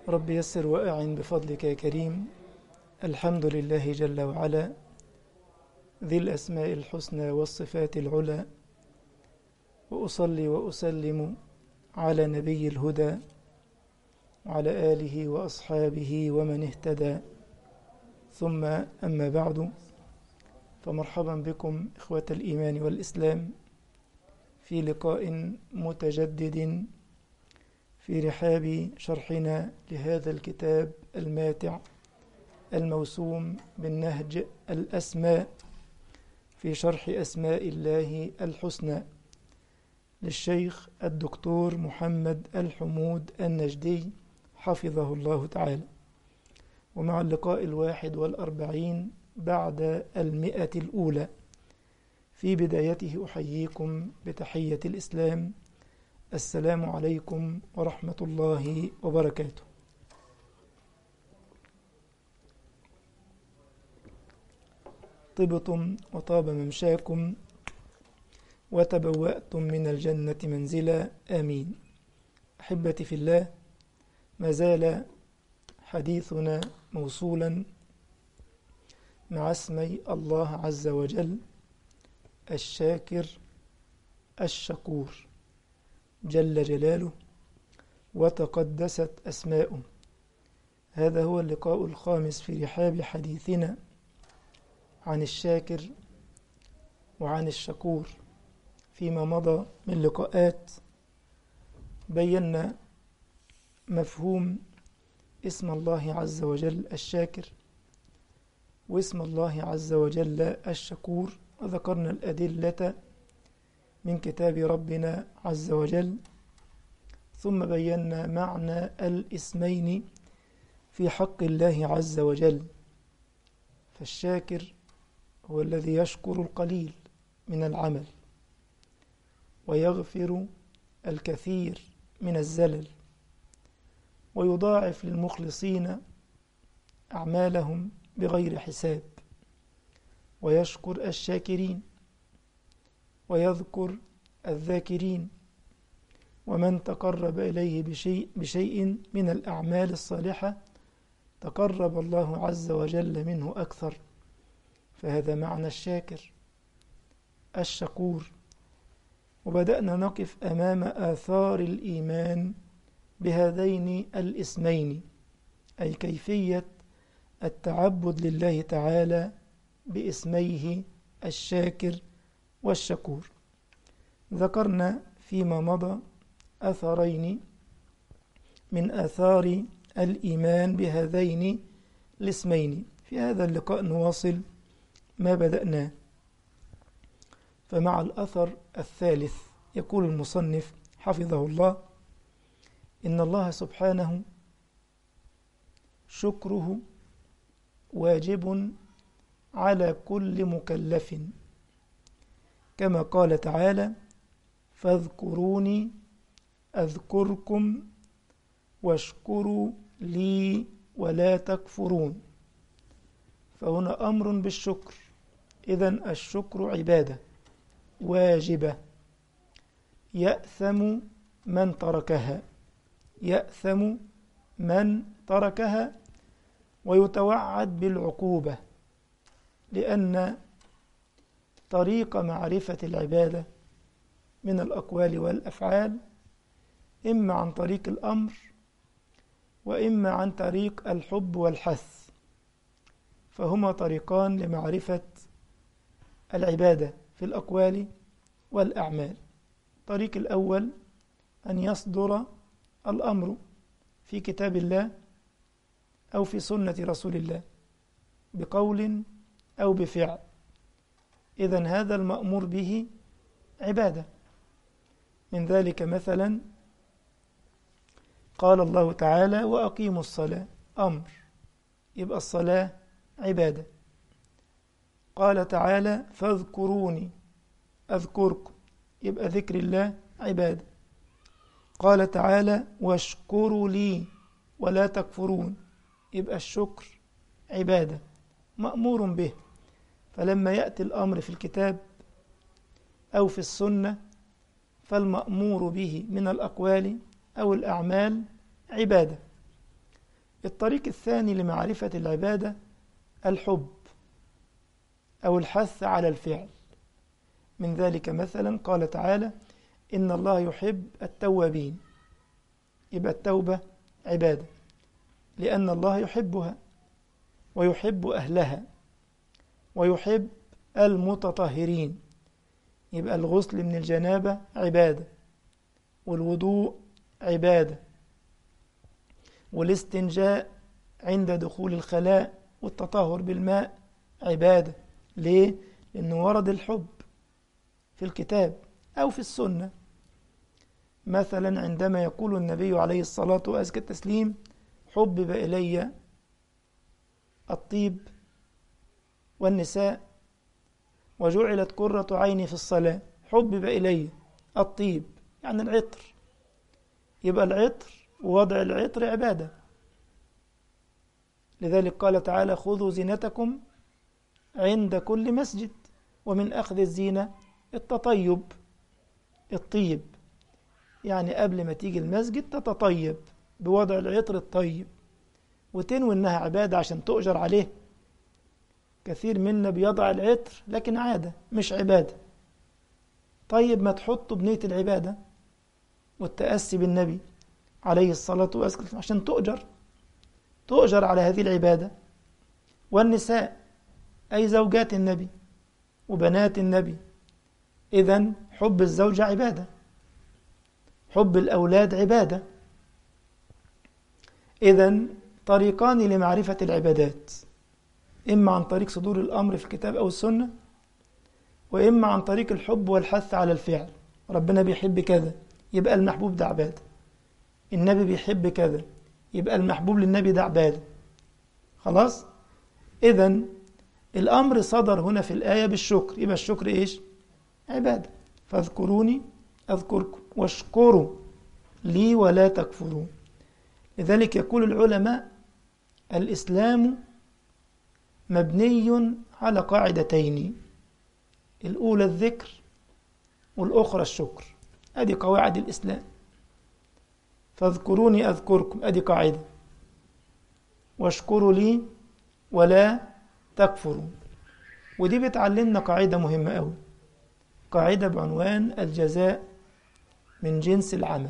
رب يسر وأعن بفضلك يا كريم الحمد لله جل وعلا ذي الأسماء الحسنى والصفات العلى وأصلي وأسلم على نبي الهدى وعلى آله وأصحابه ومن اهتدى ثم أما بعد فمرحبا بكم إخوة الإيمان والإسلام في لقاء متجدد في رحاب شرحنا لهذا الكتاب الماتع الموسوم بالنهج الأسماء في شرح أسماء الله الحسنى للشيخ الدكتور محمد الحمود النجدي حفظه الله تعالى ومع اللقاء الواحد والأربعين بعد المئة الأولى في بدايته أحييكم بتحية الإسلام السلام عليكم ورحمة الله وبركاته طبتم وطاب ممشاكم وتبوأتم من الجنة منزلا آمين أحبتي في الله ما زال حديثنا موصولا مع اسمي الله عز وجل الشاكر الشكور جل جلاله وتقدست أسماؤه هذا هو اللقاء الخامس في رحاب حديثنا عن الشاكر وعن الشكور فيما مضى من لقاءات بينا مفهوم اسم الله عز وجل الشاكر واسم الله عز وجل الشكور وذكرنا الأدلة من كتاب ربنا عز وجل ثم بينا معنى الاسمين في حق الله عز وجل فالشاكر هو الذي يشكر القليل من العمل ويغفر الكثير من الزلل ويضاعف للمخلصين أعمالهم بغير حساب ويشكر الشاكرين ويذكر الذاكرين ومن تقرب إليه بشيء, بشيء من الأعمال الصالحة تقرب الله عز وجل منه أكثر فهذا معنى الشاكر الشكور وبدأنا نقف أمام آثار الإيمان بهذين الاسمين أي كيفية التعبد لله تعالى باسميه الشاكر والشكور ذكرنا فيما مضى أثرين من آثار الإيمان بهذين الاسمين في هذا اللقاء نواصل ما بدأناه فمع الأثر الثالث يقول المصنف حفظه الله إن الله سبحانه شكره واجب على كل مكلف كما قال تعالى فاذكروني أذكركم واشكروا لي ولا تكفرون فهنا أمر بالشكر إذا الشكر عبادة واجبة يأثم من تركها يأثم من تركها ويتوعد بالعقوبة لأن طريق معرفة العبادة من الأقوال والأفعال إما عن طريق الأمر وإما عن طريق الحب والحث فهما طريقان لمعرفة العبادة في الأقوال والأعمال الطريق الأول أن يصدر الأمر في كتاب الله أو في سنة رسول الله بقول أو بفعل إذا هذا المأمور به عبادة من ذلك مثلا قال الله تعالى وأقيموا الصلاة أمر يبقى الصلاة عبادة قال تعالى فاذكروني أذكركم يبقى ذكر الله عبادة قال تعالى واشكروا لي ولا تكفرون يبقى الشكر عبادة مأمور به فلما يأتي الأمر في الكتاب أو في السنة فالمأمور به من الأقوال أو الأعمال عبادة الطريق الثاني لمعرفة العبادة الحب أو الحث على الفعل من ذلك مثلا قال تعالى إن الله يحب التوابين يبقى التوبة عبادة لأن الله يحبها ويحب أهلها ويحب المتطهرين يبقى الغسل من الجنابة عبادة والوضوء عبادة والاستنجاء عند دخول الخلاء والتطهر بالماء عبادة ليه؟ لأنه ورد الحب في الكتاب أو في السنة مثلا عندما يقول النبي عليه الصلاة وأزكى التسليم حبب إلي الطيب والنساء وجعلت قرة عيني في الصلاة حبب إلي الطيب يعني العطر يبقى العطر ووضع العطر عبادة لذلك قال تعالى خذوا زينتكم عند كل مسجد ومن أخذ الزينة التطيب الطيب يعني قبل ما تيجي المسجد تتطيب بوضع العطر الطيب وتنوي إنها عبادة عشان تؤجر عليه كثير منا بيضع العطر لكن عادة مش عبادة طيب ما تحطه بنية العبادة والتأسي بالنبي عليه الصلاة والسلام عشان تؤجر تؤجر على هذه العبادة والنساء أي زوجات النبي وبنات النبي إذا حب الزوجة عبادة حب الأولاد عبادة إذا طريقان لمعرفة العبادات إما عن طريق صدور الأمر في الكتاب أو السنة وإما عن طريق الحب والحث على الفعل ربنا بيحب كذا يبقى المحبوب ده عبادة النبي بيحب كذا يبقى المحبوب للنبي ده عبادة خلاص إذا الأمر صدر هنا في الآية بالشكر يبقى الشكر إيش عبادة فاذكروني أذكركم واشكروا لي ولا تكفروا لذلك يقول العلماء الإسلام مبني على قاعدتين الأولى الذكر والأخرى الشكر أدي قواعد الإسلام فاذكروني أذكركم أدي قاعدة واشكروا لي ولا تكفروا ودي بتعلمنا قاعدة مهمة أوي قاعدة بعنوان الجزاء من جنس العمل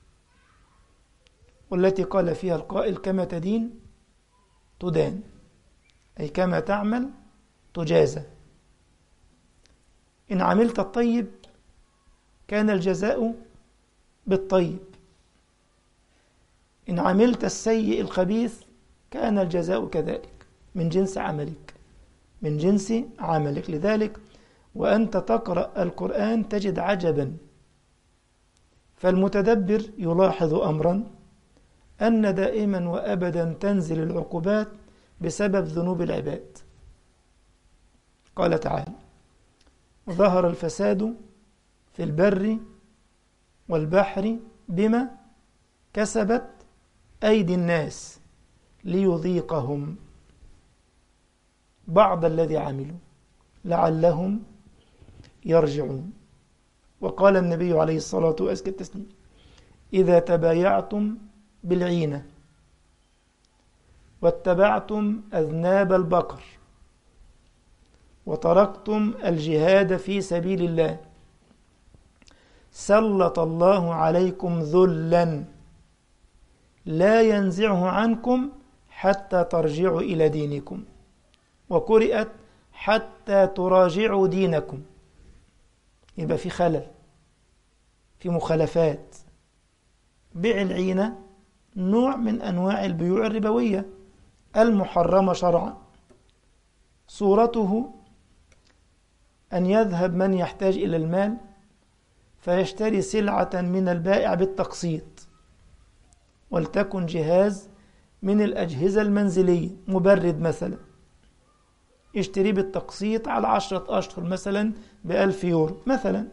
والتي قال فيها القائل كما تدين تدان أي كما تعمل تجازى إن عملت الطيب كان الجزاء بالطيب إن عملت السيء الخبيث كان الجزاء كذلك من جنس عملك من جنس عملك لذلك وأنت تقرأ القرآن تجد عجبا فالمتدبر يلاحظ أمرا أن دائما وأبدا تنزل العقوبات بسبب ذنوب العباد قال تعالى ظهر الفساد في البر والبحر بما كسبت أيدي الناس ليذيقهم بعض الذي عملوا لعلهم يرجعون وقال النبي عليه الصلاة وأزكى التسليم إذا تبايعتم بالعينة واتبعتم أذناب البقر وتركتم الجهاد في سبيل الله سلط الله عليكم ذلا لا ينزعه عنكم حتى ترجعوا إلى دينكم وقرئت حتى تراجعوا دينكم يبقى في خلل في مخالفات بيع العينة نوع من أنواع البيوع الربوية المحرمة شرعا صورته أن يذهب من يحتاج إلى المال فيشتري سلعة من البائع بالتقسيط ولتكن جهاز من الأجهزة المنزلية مبرد مثلا يشتريه بالتقسيط على عشرة أشهر مثلا بألف يورو مثلا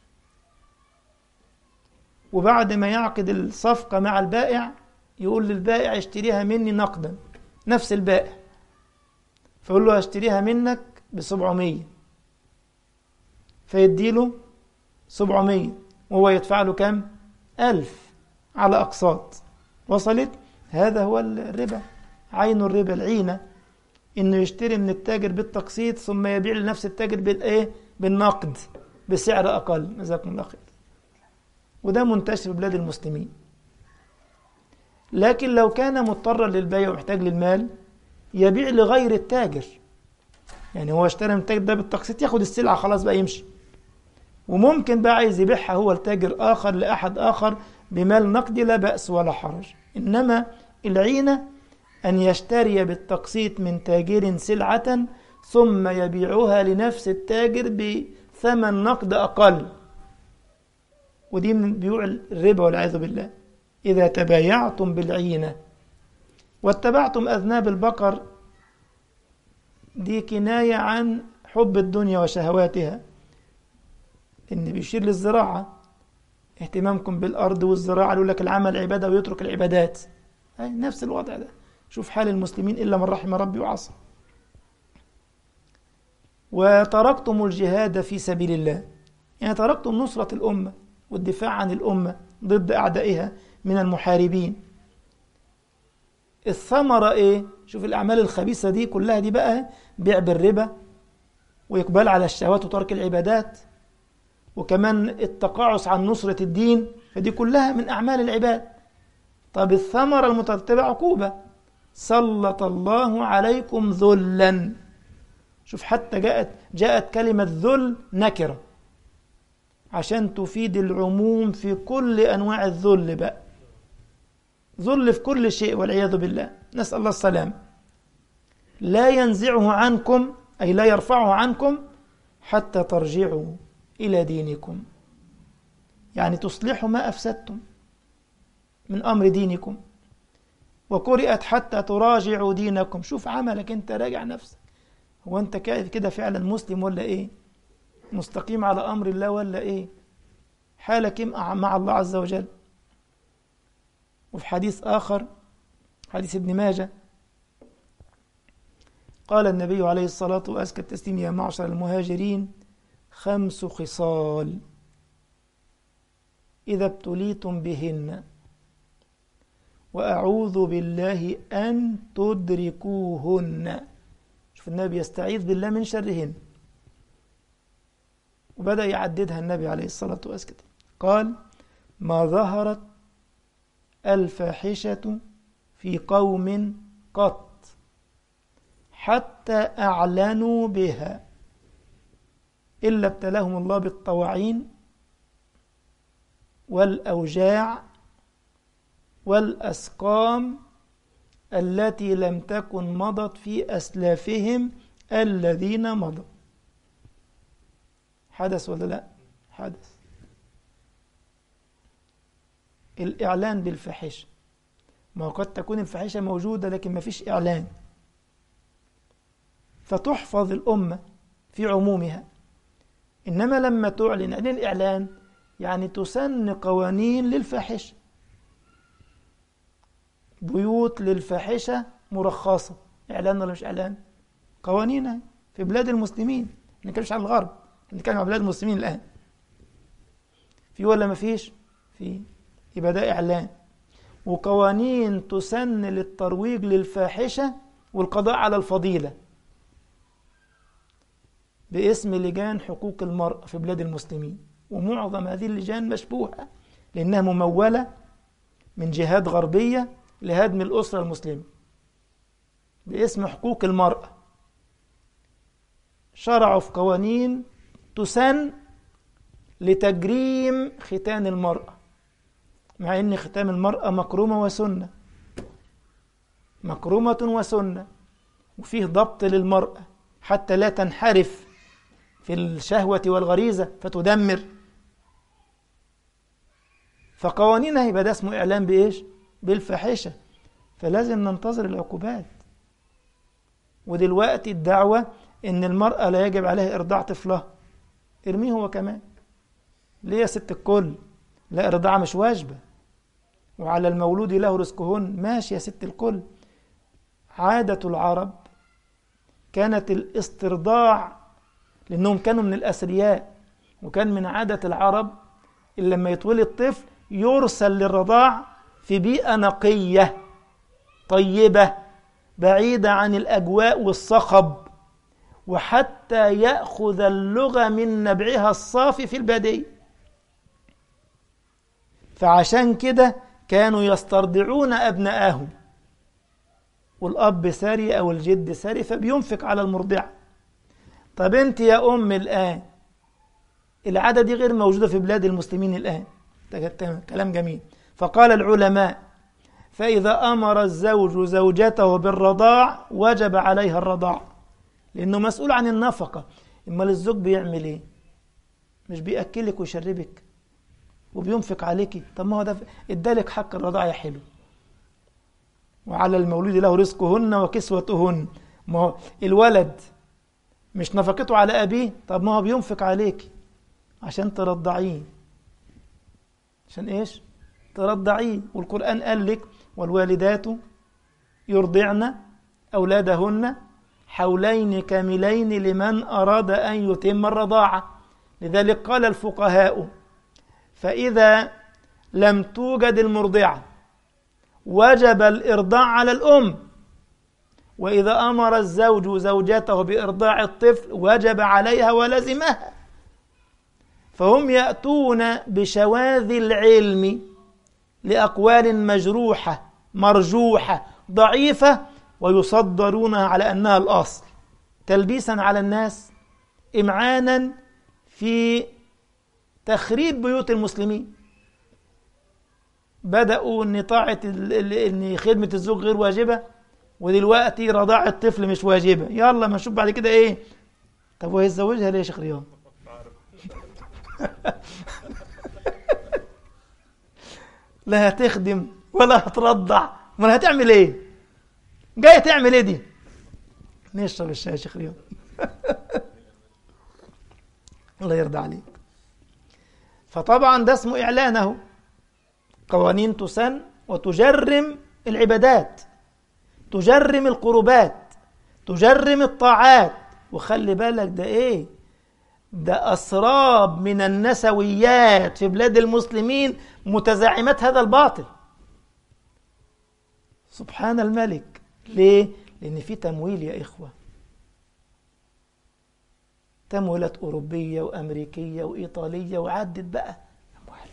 وبعد ما يعقد الصفقة مع البائع يقول للبائع اشتريها مني نقدا نفس البائع فيقول له اشتريها منك بسبعمية فيديله سبعمية وهو يدفع له كم ألف على أقساط وصلت هذا هو الربا عين الربا العينة إنه يشتري من التاجر بالتقسيط ثم يبيع لنفس التاجر بالإيه بالنقد بسعر أقل جزاكم الله خير وده منتشر في بلاد المسلمين لكن لو كان مضطرا للبيع ومحتاج للمال يبيع لغير التاجر يعني هو اشترى من التاجر ده بالتقسيط ياخد السلعة خلاص بقى يمشي وممكن بقى عايز يبيعها هو التاجر آخر لأحد آخر بمال نقدي لا بأس ولا حرج إنما العينة أن يشتري بالتقسيط من تاجر سلعة ثم يبيعها لنفس التاجر بثمن نقد أقل ودي من بيوع الربا والعياذ بالله إذا تبايعتم بالعينة واتبعتم أذناب البقر دي كناية عن حب الدنيا وشهواتها إن بيشير للزراعة اهتمامكم بالأرض والزراعة يقول لك العمل عبادة ويترك العبادات أي نفس الوضع ده شوف حال المسلمين إلا من رحم ربي وعصى وتركتم الجهاد في سبيل الله يعني تركتم نصرة الأمة والدفاع عن الأمة ضد أعدائها من المحاربين الثمرة إيه؟ شوف الأعمال الخبيثة دي كلها دي بقى بيع بالربا وإقبال على الشهوات وترك العبادات وكمان التقاعس عن نصرة الدين فدي كلها من أعمال العباد طب الثمرة المترتبة عقوبة سلط الله عليكم ذلا شوف حتى جاءت جاءت كلمة ذل نكرة عشان تفيد العموم في كل أنواع الذل بقى ذل في كل شيء والعياذ بالله نسأل الله السلام لا ينزعه عنكم أي لا يرفعه عنكم حتى ترجعوا إلى دينكم يعني تصلحوا ما أفسدتم من أمر دينكم وقرئت حتى تراجعوا دينكم شوف عملك أنت راجع نفسك هو أنت كده فعلا مسلم ولا إيه مستقيم على أمر الله ولا إيه حالك مع الله عز وجل وفي حديث آخر حديث ابن ماجه قال النبي عليه الصلاة وأزكى التسليم يا معشر المهاجرين خمس خصال إذا ابتليتم بهن وأعوذ بالله أن تدركوهن شوف النبي يستعيذ بالله من شرهن وبدأ يعددها النبي عليه الصلاة والسلام قال ما ظهرت الفاحشة في قوم قط حتى أعلنوا بها إلا ابتلاهم الله بالطواعين والأوجاع والأسقام التي لم تكن مضت في أسلافهم الذين مضوا حدث ولا لا حدث الإعلان بالفاحشة ما قد تكون الفاحشة موجودة لكن ما فيش إعلان فتحفظ الأمة في عمومها إنما لما تعلن عن الإعلان يعني تسن قوانين للفاحشة بيوت للفاحشة مرخصة إعلان ولا مش إعلان قوانين في بلاد المسلمين ما نتكلمش عن الغرب نتكلم عن بلاد المسلمين الآن في ولا ما فيش في يبقى ده إعلان وقوانين تسن للترويج للفاحشة والقضاء على الفضيلة باسم لجان حقوق المرأة في بلاد المسلمين ومعظم هذه اللجان مشبوهة لأنها ممولة من جهات غربية لهدم الأسرة المسلمة باسم حقوق المرأة شرعوا في قوانين تسن لتجريم ختان المرأة مع أن ختان المرأة مكرومة وسنة مكرومة وسنة وفيه ضبط للمرأة حتى لا تنحرف في الشهوة والغريزة فتدمر فقوانينها يبقى ده اسمه إعلان بإيش؟ بالفاحشة فلازم ننتظر العقوبات ودلوقتي الدعوة إن المرأة لا يجب عليها إرضاع طفلها ارميه هو كمان ليه يا ست الكل لا إرضاع مش واجبة وعلى المولود له رزقهن ماشي يا ست الكل عادة العرب كانت الاسترضاع لأنهم كانوا من الأثرياء وكان من عادة العرب إن لما يتولد طفل يرسل للرضاع في بيئة نقية طيبة بعيدة عن الأجواء والصخب وحتى يأخذ اللغة من نبعها الصافي في البادية فعشان كده كانوا يسترضعون أبناءهم والأب ساري أو الجد ساري فبينفق على المرضعة طب أنت يا أم الآن العادة دي غير موجودة في بلاد المسلمين الآن ده كلام جميل فقال العلماء فإذا أمر الزوج زوجته بالرضاع وجب عليها الرضاع لأنه مسؤول عن النفقة إما الزوج بيعمل إيه مش بيأكلك ويشربك وبينفق عليك طب ما هو ده ادالك حق الرضاعة يا حلو وعلى المولود له رزقهن وكسوتهن ما هو الولد مش نفقته على أبيه طب ما هو بينفق عليك عشان ترضعيه عشان إيش ترضعيه والقرآن قال لك والوالدات يرضعن أولادهن حولين كاملين لمن أراد أن يتم الرضاعة لذلك قال الفقهاء فإذا لم توجد المرضعة وجب الإرضاع على الأم وإذا أمر الزوج زوجته بإرضاع الطفل وجب عليها ولزمها فهم يأتون بشواذ العلم لأقوال مجروحة مرجوحة ضعيفة ويصدرونها على أنها الأصل تلبيسا على الناس إمعانا في تخريب بيوت المسلمين بدأوا أن طاعة أن خدمة الزوج غير واجبة ودلوقتي رضاعة الطفل مش واجبة يلا ما نشوف بعد كده إيه طب وهيتزوجها ليه يا شيخ رياض لا هتخدم ولا هترضع امال هتعمل ايه جايه تعمل ايه دي نشرب الشاي يا شيخ رياض الله يرضى عليك فطبعا ده اسمه اعلانه قوانين تسن وتجرم العبادات تجرم القربات تجرم الطاعات وخلي بالك ده ايه ده أسراب من النسويات في بلاد المسلمين متزعمات هذا الباطل سبحان الملك ليه؟ لأن في تمويل يا إخوة تمويلات أوروبية وأمريكية وإيطالية وعدت بقى أموال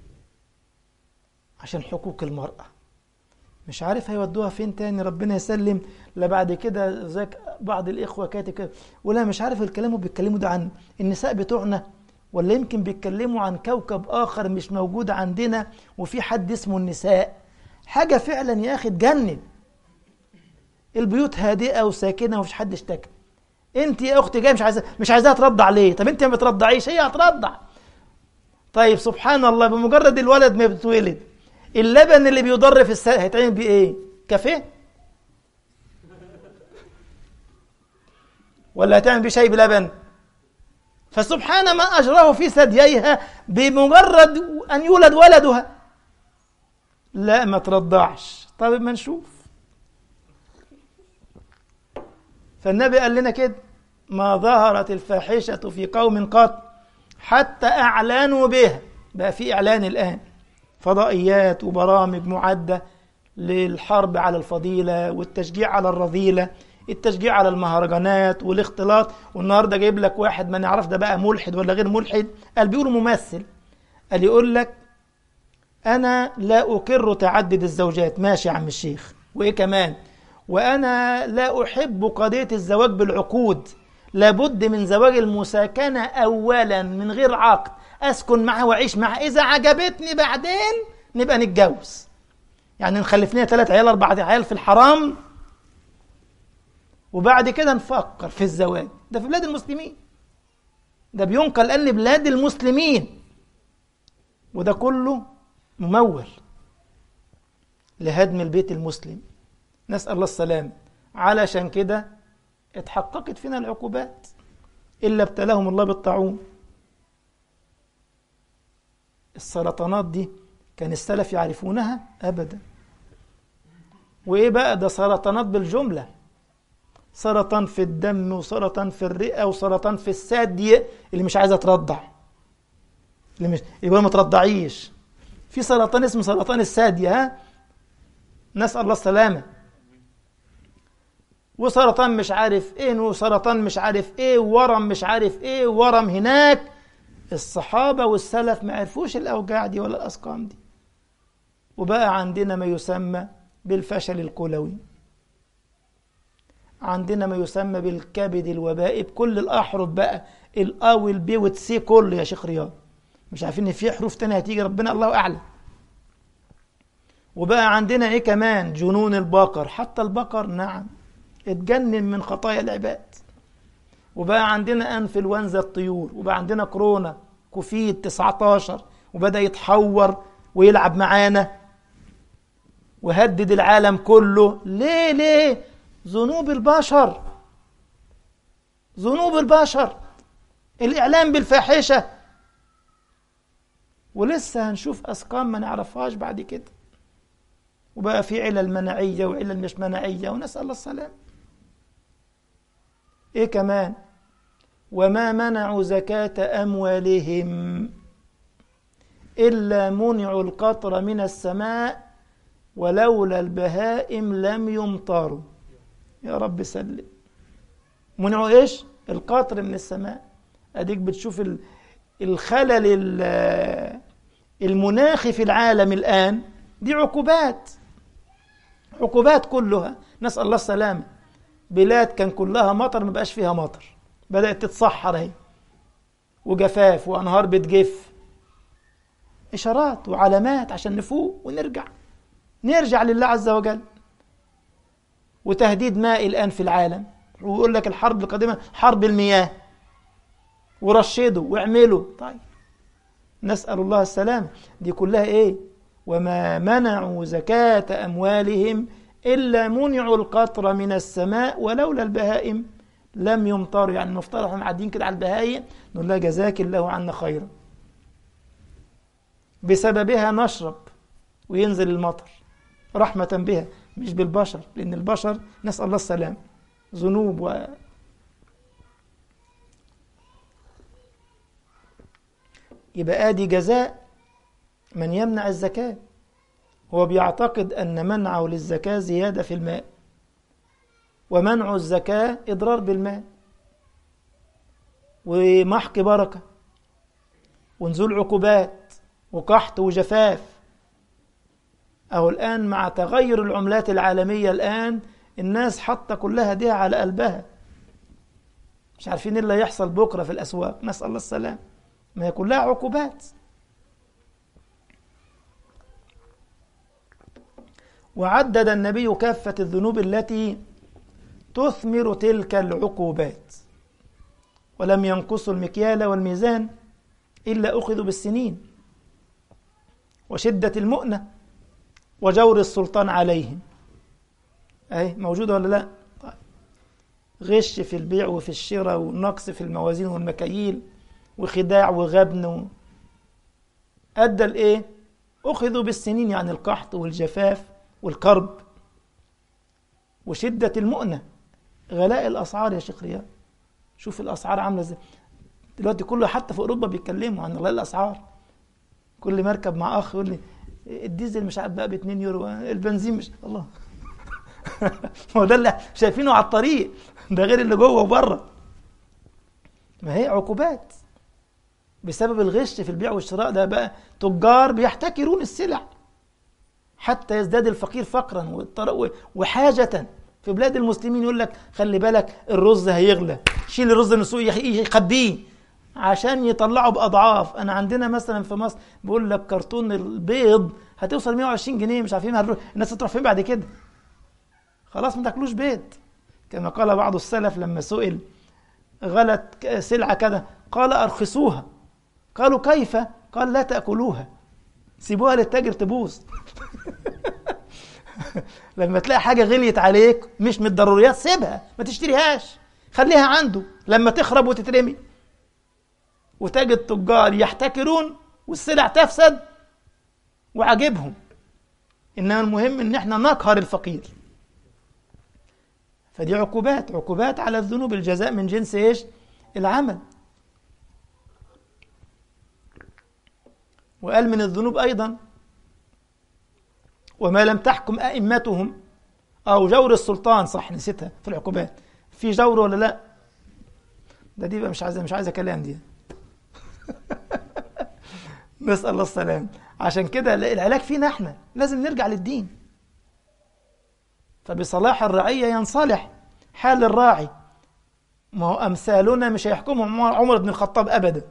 عشان حقوق المرأة مش عارف هيودوها فين تاني ربنا يسلم لا بعد كده زيك بعض الإخوة كاتب كده ولا مش عارف الكلام بيتكلموا ده عن النساء بتوعنا ولا يمكن بيتكلموا عن كوكب آخر مش موجود عندنا وفي حد اسمه النساء حاجة فعلا يا أخي تجنن البيوت هادئة وساكنة ومفيش حد اشتكى انت يا اختي جايه مش عايزه مش عايزاها ترضع ليه طب انت ما بترضعيش هي هترضع طيب سبحان الله بمجرد الولد ما بيتولد اللبن اللي بيضر في السائل هيتعمل بيه ايه كافيه ولا هتعمل بيه شاي بلبن فسبحان ما اجراه في ثدييها بمجرد ان يولد ولدها لا ما ترضعش طيب ما نشوف فالنبي قال لنا كده ما ظهرت الفاحشة في قوم قط حتى أعلنوا بها بقى في إعلان الآن فضائيات وبرامج معدة للحرب على الفضيلة والتشجيع على الرذيلة التشجيع على المهرجانات والاختلاط والنهارده جايب لك واحد ما نعرف ده بقى ملحد ولا غير ملحد قال بيقولوا ممثل قال يقول لك أنا لا أقر تعدد الزوجات ماشي يا عم الشيخ وإيه كمان وأنا لا أحب قضية الزواج بالعقود لابد من زواج المساكنة أولا من غير عقد أسكن معها وأعيش معها إذا عجبتني بعدين نبقى نتجوز يعني نخلف لنا ثلاث عيال أربعة عيال في الحرام وبعد كده نفكر في الزواج ده في بلاد المسلمين ده بينقل الآن بلاد المسلمين وده كله ممول لهدم البيت المسلم نسأل الله السلام علشان كده اتحققت فينا العقوبات إلا ابتلاهم الله بالطاعون السرطانات دي كان السلف يعرفونها أبدا وإيه بقى ده سرطانات بالجملة سرطان في الدم وسرطان في الرئة وسرطان في الثدي اللي مش عايزة ترضع اللي مش يبقى ما ترضعيش في سرطان اسمه سرطان الثدي ها نسأل الله السلامة وسرطان مش عارف ايه وسرطان مش عارف ايه وورم مش عارف ايه وورم هناك الصحابة والسلف ما عرفوش الأوجاع دي ولا الأسقام دي وبقى عندنا ما يسمى بالفشل الكلوي عندنا ما يسمى بالكبد الوبائي بكل الأحرف بقى الأ والبي والسي كله يا شيخ رياض مش عارفين ان في حروف تانية هتيجي ربنا الله أعلم وبقى عندنا ايه كمان جنون البقر حتى البقر نعم اتجنن من خطايا العباد وبقى عندنا انفلونزا الطيور وبقى عندنا كورونا كوفيد 19 وبدا يتحور ويلعب معانا وهدد العالم كله ليه ليه ذنوب البشر ذنوب البشر الاعلام بالفاحشه ولسه هنشوف اسقام ما نعرفهاش بعد كده وبقى في علل مناعيه وعلل مش مناعيه ونسال الله السلام ايه كمان وما منعوا زكاة أموالهم إلا منعوا القطر من السماء ولولا البهائم لم يمطروا يا رب سلم منعوا إيش القطر من السماء أديك بتشوف الخلل المناخي في العالم الآن دي عقوبات عقوبات كلها نسأل الله السلامة بلاد كان كلها مطر ما بقاش فيها مطر بدأت تتصحر اهي وجفاف وأنهار بتجف إشارات وعلامات عشان نفوق ونرجع نرجع لله عز وجل وتهديد مائي الآن في العالم ويقول لك الحرب القادمة حرب المياه ورشدوا واعملوا طيب نسأل الله السلامة دي كلها إيه وما منعوا زكاة أموالهم إلا منعوا القطر من السماء ولولا البهائم لم يمطروا يعني المفترض احنا قاعدين كده على البهايم نقول لها جزاك الله عنا خيرا بسببها نشرب وينزل المطر رحمة بها مش بالبشر لأن البشر نسأل الله السلام ذنوب و يبقى آدي جزاء من يمنع الزكاة هو بيعتقد أن منعه للزكاة زيادة في الماء ومنع الزكاة إضرار بالماء ومحق بركة ونزول عقوبات وقحط وجفاف أو الآن مع تغير العملات العالمية الآن الناس حاطة كلها دي على قلبها مش عارفين ايه اللي هيحصل بكرة في الأسواق نسأل الله السلام ما هي كلها عقوبات وعدد النبي كافة الذنوب التي تثمر تلك العقوبات ولم ينقصوا المكيال والميزان إلا أخذوا بالسنين وشدة المؤنة وجور السلطان عليهم أي موجودة ولا لا طيب. غش في البيع وفي الشراء ونقص في الموازين والمكاييل وخداع وغبن و... أدى الإيه أخذوا بالسنين يعني القحط والجفاف والكرب وشدة المؤنة غلاء الأسعار يا شيخ رياض شوف الأسعار عاملة ازاي دلوقتي كله حتى في أوروبا بيتكلموا عن غلاء الأسعار كل ما اركب مع أخ يقول لي الديزل مش عارف بقى ب 2 يورو البنزين مش الله هو ده اللي شايفينه على الطريق ده غير اللي جوه وبره ما هي عقوبات بسبب الغش في البيع والشراء ده بقى تجار بيحتكرون السلع حتى يزداد الفقير فقرا وحاجة في بلاد المسلمين يقول لك خلي بالك الرز هيغلى شيل الرز من السوق يخبيه عشان يطلعوا بأضعاف أنا عندنا مثلا في مصر بيقول لك كرتون البيض هتوصل 120 جنيه مش عارفين هنروح الناس تروح فين بعد كده خلاص ما تاكلوش بيض كما قال بعض السلف لما سئل غلت سلعة كذا قال أرخصوها قالوا كيف قال لا تأكلوها سيبوها للتاجر تبوظ لما تلاقي حاجة غليت عليك مش من الضروريات سيبها ما تشتريهاش خليها عنده لما تخرب وتترمي وتجد تجار يحتكرون والسلع تفسد وعجبهم إنما المهم إن إحنا نقهر الفقير فدي عقوبات عقوبات على الذنوب الجزاء من جنس إيش العمل وقال من الذنوب أيضا وما لم تحكم أئمتهم أو جور السلطان صح نسيتها في العقوبات في جور ولا لا ده دي بقى مش عايزة مش عايزة كلام دي نسأل الله السلام عشان كده العلاج فينا احنا لازم نرجع للدين فبصلاح الرعية ينصلح حال الراعي ما هو أمثالنا مش هيحكمهم عمر بن الخطاب أبدا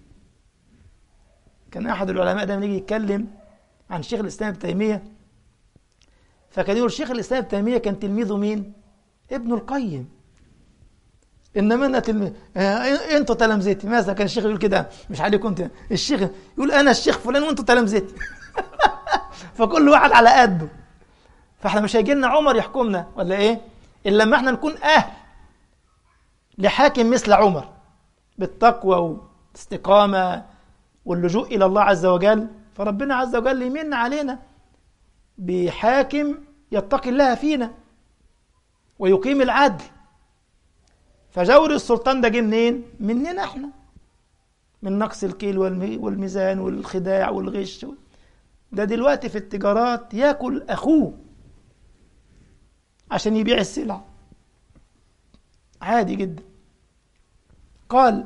كان أحد العلماء دايما يجي يتكلم عن شيخ الإسلام ابن تيمية فكان يقول شيخ الإسلام ابن تيمية كان تلميذه مين؟ ابن القيم انما انا تلميذ آه انتوا تلامذتي مثلا كان الشيخ يقول كده مش عليكم انت الشيخ يقول انا الشيخ فلان وانتوا تلامذتي فكل واحد على قده فاحنا مش هيجي لنا عمر يحكمنا ولا ايه الا لما احنا نكون اهل لحاكم مثل عمر بالتقوى والاستقامه واللجوء الى الله عز وجل فربنا عز وجل يمن علينا بحاكم يتقي الله فينا ويقيم العدل فجور السلطان ده جه منين؟ مننا احنا من نقص الكيل والميزان والخداع والغش ده دلوقتي في التجارات ياكل اخوه عشان يبيع السلع عادي جدا قال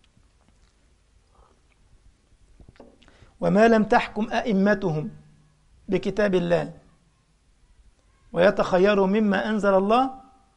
وما لم تحكم ائمتهم بكتاب الله ويتخيروا مما انزل الله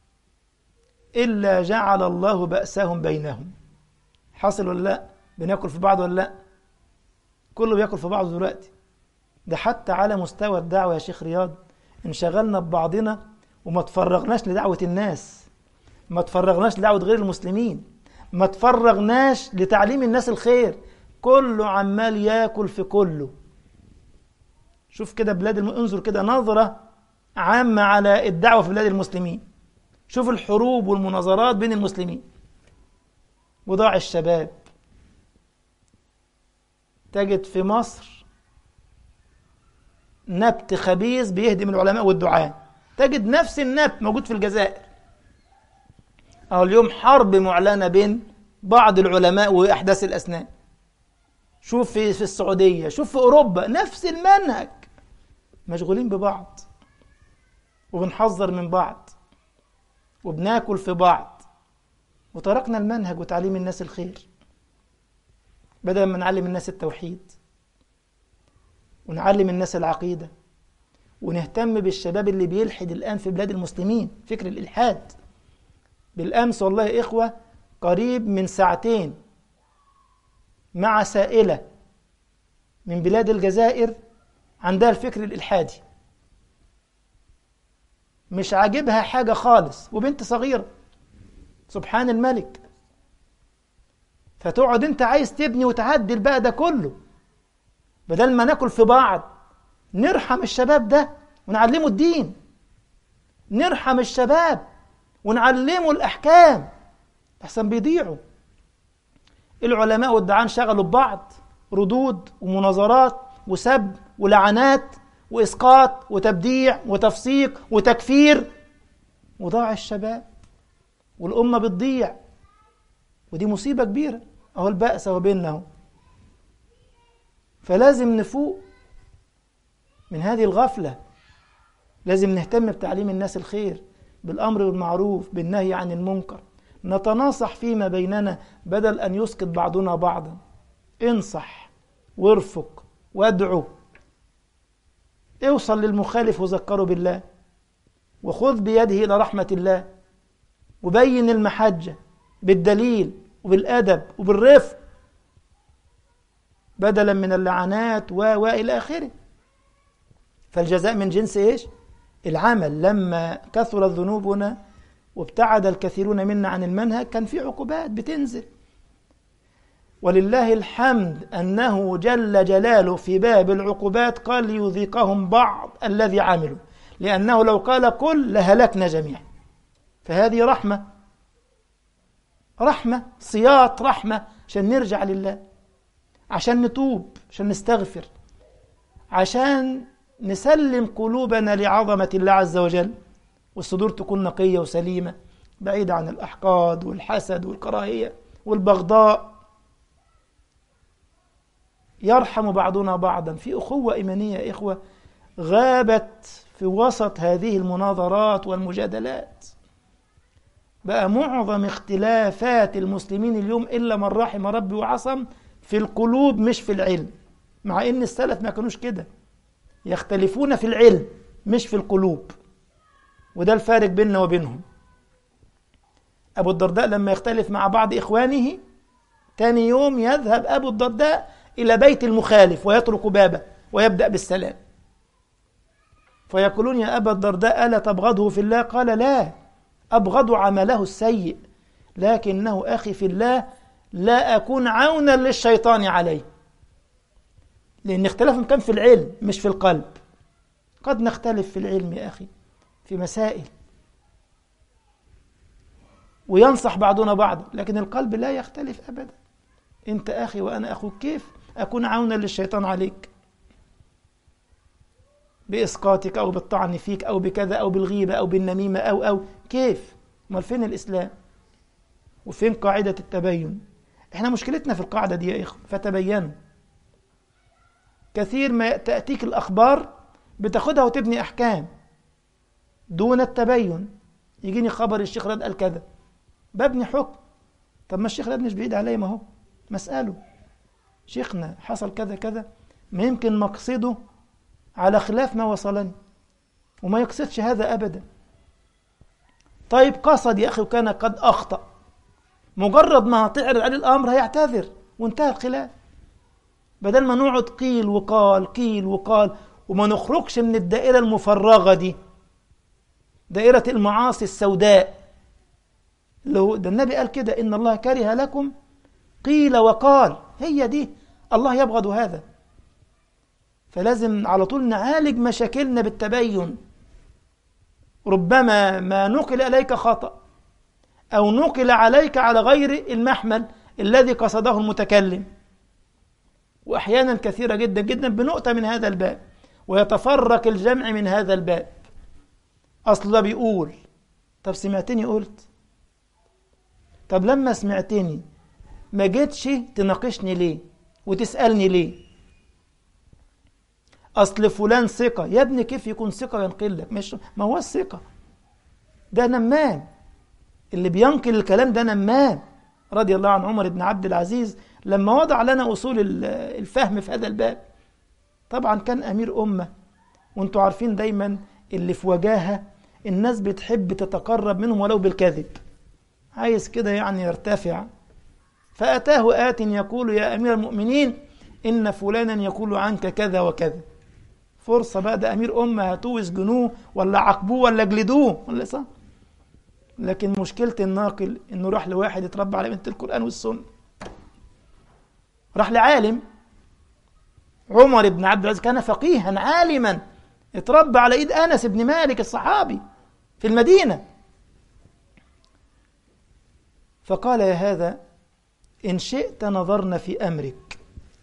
إلا جعل الله بأسهم بينهم حاصل ولا لا بناكل في بعض ولا لا كله بياكل في بعضه دلوقتي ده حتى على مستوى الدعوة يا شيخ رياض انشغلنا ببعضنا وما تفرغناش لدعوة الناس ما تفرغناش لدعوة غير المسلمين ما تفرغناش لتعليم الناس الخير كله عمال ياكل في كله شوف كده بلاد الم... انظر كده نظرة عامة على الدعوة في بلاد المسلمين شوف الحروب والمناظرات بين المسلمين وضاع الشباب تجد في مصر نبت خبيث بيهدم العلماء والدعاة تجد نفس النبت موجود في الجزائر أو اليوم حرب معلنة بين بعض العلماء وأحداث الأسنان شوف في, في السعودية شوف في أوروبا نفس المنهج مشغولين ببعض وبنحذر من بعض وبناكل في بعض وتركنا المنهج وتعليم الناس الخير بدل ما نعلم الناس التوحيد ونعلم الناس العقيدة ونهتم بالشباب اللي بيلحد الآن في بلاد المسلمين فكر الإلحاد بالأمس والله إخوة قريب من ساعتين مع سائلة من بلاد الجزائر عندها الفكر الإلحادي مش عاجبها حاجة خالص وبنت صغيرة سبحان الملك فتقعد انت عايز تبني وتعدل بقى ده كله بدل ما ناكل في بعض نرحم الشباب ده ونعلمه الدين نرحم الشباب ونعلمه الأحكام أحسن بيضيعوا العلماء والدعاء انشغلوا ببعض ردود ومناظرات وسب ولعنات وإسقاط وتبديع وتفسيق وتكفير وضاع الشباب والأمة بتضيع ودي مصيبة كبيرة أهو البأس هو بيننا أهو فلازم نفوق من هذه الغفلة لازم نهتم بتعليم الناس الخير بالأمر بالمعروف بالنهي عن المنكر نتناصح فيما بيننا بدل أن يسقط بعضنا بعضا انصح وارفق وادعو اوصل للمخالف وذكره بالله وخذ بيده إلى رحمة الله وبين المحجة بالدليل وبالأدب وبالرفق بدلا من اللعنات و وإلى آخره فالجزاء من جنس إيش؟ العمل لما كثرت ذنوبنا وابتعد الكثيرون منا عن المنهج كان في عقوبات بتنزل ولله الحمد أنه جل جلاله في باب العقوبات قال ليذيقهم بعض الذي عملوا لأنه لو قال كل لهلكنا جميعا فهذه رحمة رحمة صياط رحمة عشان نرجع لله عشان نتوب عشان نستغفر عشان نسلم قلوبنا لعظمة الله عز وجل والصدور تكون نقية وسليمة بعيدة عن الأحقاد والحسد والكراهية والبغضاء يرحم بعضنا بعضا في أخوة إيمانية يا إخوة غابت في وسط هذه المناظرات والمجادلات بقى معظم اختلافات المسلمين اليوم إلا من رحم ربي وعصم في القلوب مش في العلم مع إن السلف ما كانوش كده يختلفون في العلم مش في القلوب وده الفارق بيننا وبينهم أبو الدرداء لما يختلف مع بعض إخوانه تاني يوم يذهب أبو الدرداء إلى بيت المخالف ويترك بابه ويبدأ بالسلام فيقولون يا أبا الدرداء ألا تبغضه في الله قال لا أبغض عمله السيء لكنه أخي في الله لا أكون عونا للشيطان عليه لأن اختلافهم كان في العلم مش في القلب قد نختلف في العلم يا أخي في مسائل وينصح بعضنا بعضا لكن القلب لا يختلف أبدا أنت أخي وأنا أخوك كيف أكون عونا للشيطان عليك بإسقاطك أو بالطعن فيك أو بكذا أو بالغيبة أو بالنميمة أو أو كيف امال فين الإسلام وفين قاعدة التبين احنا مشكلتنا في القاعدة دي يا إخوة فتبينوا كثير ما تأتيك الأخبار بتاخدها وتبني أحكام دون التبين يجيني خبر الشيخ رد قال كذا ببني حكم طب ما الشيخ رد مش بعيد عليا ما هو مسأله شيخنا حصل كذا كذا ما يمكن مقصده على خلاف ما وصلني وما يقصدش هذا أبدا طيب قصد يا أخي وكان قد أخطأ مجرد ما تعرض عليه الأمر هيعتذر وانتهى الخلاف بدل ما نقعد قيل وقال قيل وقال وما نخرجش من الدائرة المفرغة دي دائرة المعاصي السوداء اللي هو ده النبي قال كده إن الله كره لكم قيل وقال هي دي الله يبغض هذا فلازم على طول نعالج مشاكلنا بالتبين ربما ما نقل إليك خطأ أو نقل عليك على غير المحمل الذي قصده المتكلم وأحيانا كثيرة جدا جدا بنؤتى من هذا الباب ويتفرق الجمع من هذا الباب أصل ده بيقول طب سمعتني قلت طب لما سمعتني ما جيتش تناقشني ليه وتسألني ليه أصل فلان ثقة يا ابني كيف يكون ثقة ينقل لك مش ما هو الثقة ده نمام اللي بينقل الكلام ده نمام رضي الله عن عمر بن عبد العزيز لما وضع لنا أصول الفهم في هذا الباب طبعا كان أمير أمة وانتوا عارفين دايما اللي في وجاهة الناس بتحب تتقرب منهم ولو بالكذب عايز كده يعني يرتفع فأتاه آت يقول يا أمير المؤمنين إن فلانا يقول عنك كذا وكذا فرصة بقى ده أمير أمة هاتوه يسجنوه ولا عاقبوه ولا جلدوه ولا صح لكن مشكلة الناقل إنه راح لواحد يتربى على بنت القرآن والسنة راح لعالم عمر بن عبد العزيز كان فقيها عالما اتربى على ايد انس بن مالك الصحابي في المدينه فقال يا هذا ان شئت نظرنا في امرك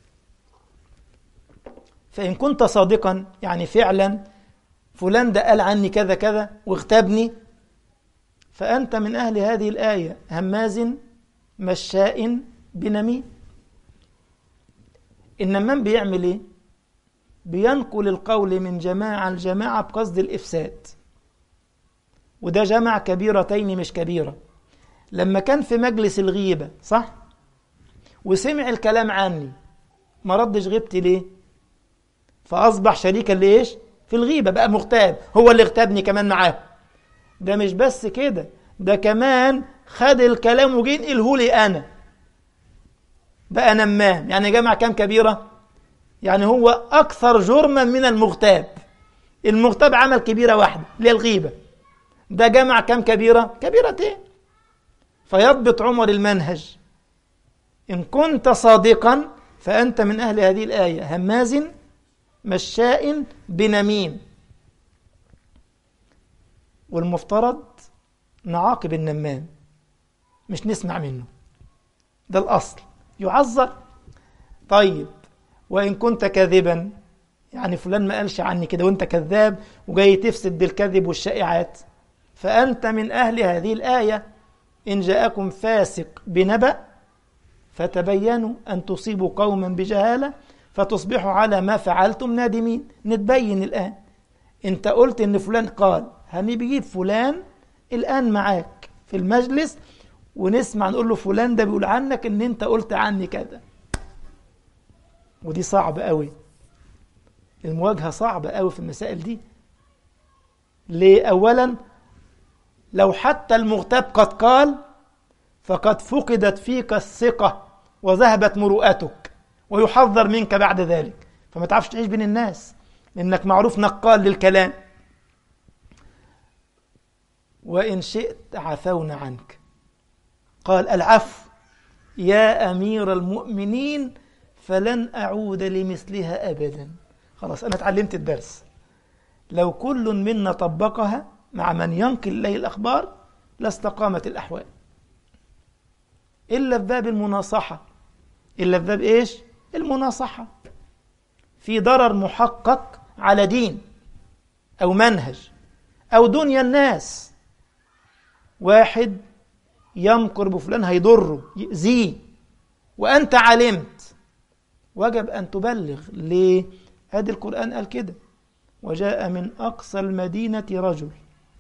فان كنت صادقا يعني فعلا فلان ده قال عني كذا كذا واغتابني فانت من اهل هذه الايه هماز مشاء بنميم النمام بيعمل ايه بينقل القول من جماعة لجماعة بقصد الإفساد وده جمع كبيرتين مش كبيرة لما كان في مجلس الغيبة صح وسمع الكلام عني ما ردش غيبتي ليه فأصبح شريكا لإيش في الغيبة بقى مغتاب هو اللي اغتابني كمان معاه ده مش بس كده ده كمان خد الكلام وجه ينقله لي أنا بقى نمام يعني جمع كام كبيرة يعني هو أكثر جرما من المغتاب المغتاب عمل كبيرة واحدة اللي هي الغيبة ده جمع كام كبيرة كبيرتين فيضبط عمر المنهج إن كنت صادقا فأنت من أهل هذه الآية هماز مشاء بنميم والمفترض نعاقب النمام مش نسمع منه ده الأصل يعذر طيب وإن كنت كاذبا يعني فلان ما قالش عني كده وانت كذاب وجاي تفسد بالكذب والشائعات فأنت من أهل هذه الآية إن جاءكم فاسق بنبأ فتبينوا أن تصيبوا قوما بجهالة فتصبحوا على ما فعلتم نادمين نتبين الآن انت قلت ان فلان قال هنجيب فلان الان معاك في المجلس ونسمع نقول له فلان ده بيقول عنك ان انت قلت عني كذا ودي صعبة قوي المواجهة صعبة قوي في المسائل دي ليه أولا لو حتى المغتاب قد قال فقد فقدت فيك الثقة وذهبت مروءتك ويحذر منك بعد ذلك فما تعرفش تعيش بين الناس لأنك معروف نقال للكلام وإن شئت عفونا عنك قال العفو يا أمير المؤمنين فلن أعود لمثلها أبدا خلاص أنا اتعلمت الدرس لو كل منا طبقها مع من ينقل إليه الأخبار لاستقامت الأحوال إلا في باب المناصحة إلا في باب إيش؟ المناصحة في ضرر محقق على دين أو منهج أو دنيا الناس واحد يمكر بفلان هيضره يأذيه وأنت علمت وجب أن تبلغ ليه؟ هذا القرآن قال كده وجاء من أقصى المدينة رجل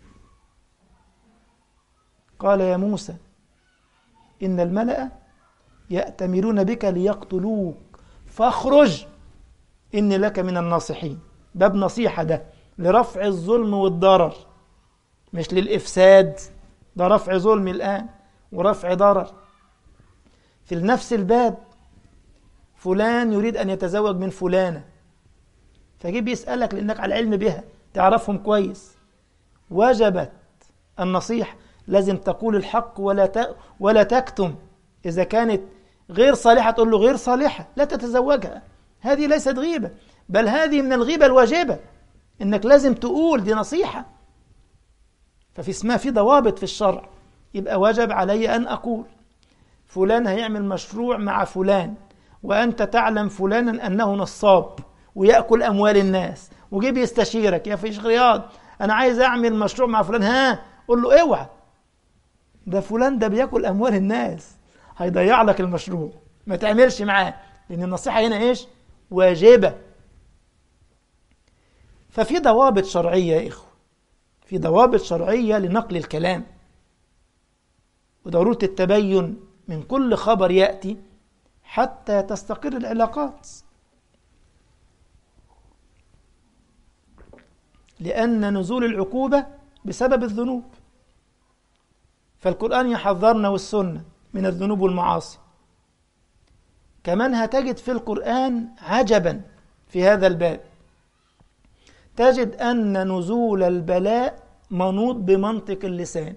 قال يا موسى إن الملأ يأتمرون بك ليقتلوك فاخرج إني لك من الناصحين باب نصيحة ده لرفع الظلم والضرر مش للإفساد ده رفع ظلم الآن ورفع ضرر في نفس الباب فلان يريد أن يتزوج من فلانة فجيب يسألك لأنك على علم بها تعرفهم كويس وجبت النصيحة لازم تقول الحق ولا ولا تكتم إذا كانت غير صالحة تقول له غير صالحة لا تتزوجها هذه ليست غيبة بل هذه من الغيبة الواجبة إنك لازم تقول دي نصيحة ففي اسمها في ضوابط في الشرع يبقى وجب علي أن أقول فلان هيعمل مشروع مع فلان وأنت تعلم فلانا أنه نصاب ويأكل أموال الناس وجيب يستشيرك يا فيش رياض أنا عايز أعمل مشروع مع فلان ها قول له اوعى ده فلان ده بياكل أموال الناس هيضيع لك المشروع ما تعملش معاه لأن النصيحة هنا إيش واجبة ففي ضوابط شرعية يا إخوة في ضوابط شرعية لنقل الكلام وضرورة التبين من كل خبر يأتي حتى تستقر العلاقات لأن نزول العقوبة بسبب الذنوب فالقرآن يحذرنا والسنة من الذنوب والمعاصي كمان هتجد في القرآن عجبا في هذا الباب تجد أن نزول البلاء منوط بمنطق اللسان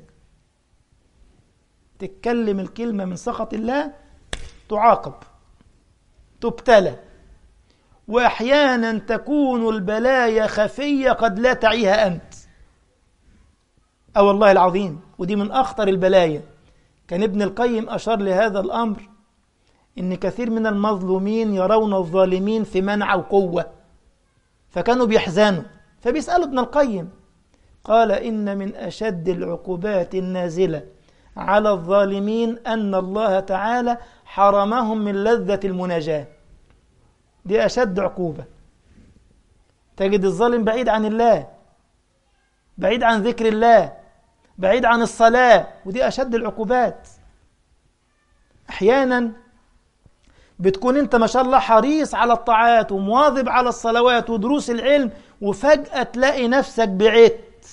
تتكلم الكلمة من سخط الله تعاقب تبتلى وأحيانا تكون البلايا خفية قد لا تعيها أنت أو والله العظيم ودي من أخطر البلايا كان ابن القيم أشار لهذا الأمر إن كثير من المظلومين يرون الظالمين في منع وقوة فكانوا بيحزنوا فبيسألوا ابن القيم قال إن من أشد العقوبات النازلة على الظالمين أن الله تعالى حرمهم من لذة المناجاة دي أشد عقوبة تجد الظالم بعيد عن الله بعيد عن ذكر الله بعيد عن الصلاة ودي أشد العقوبات أحيانا بتكون أنت ما شاء الله حريص على الطاعات ومواظب على الصلوات ودروس العلم وفجأة تلاقي نفسك بعدت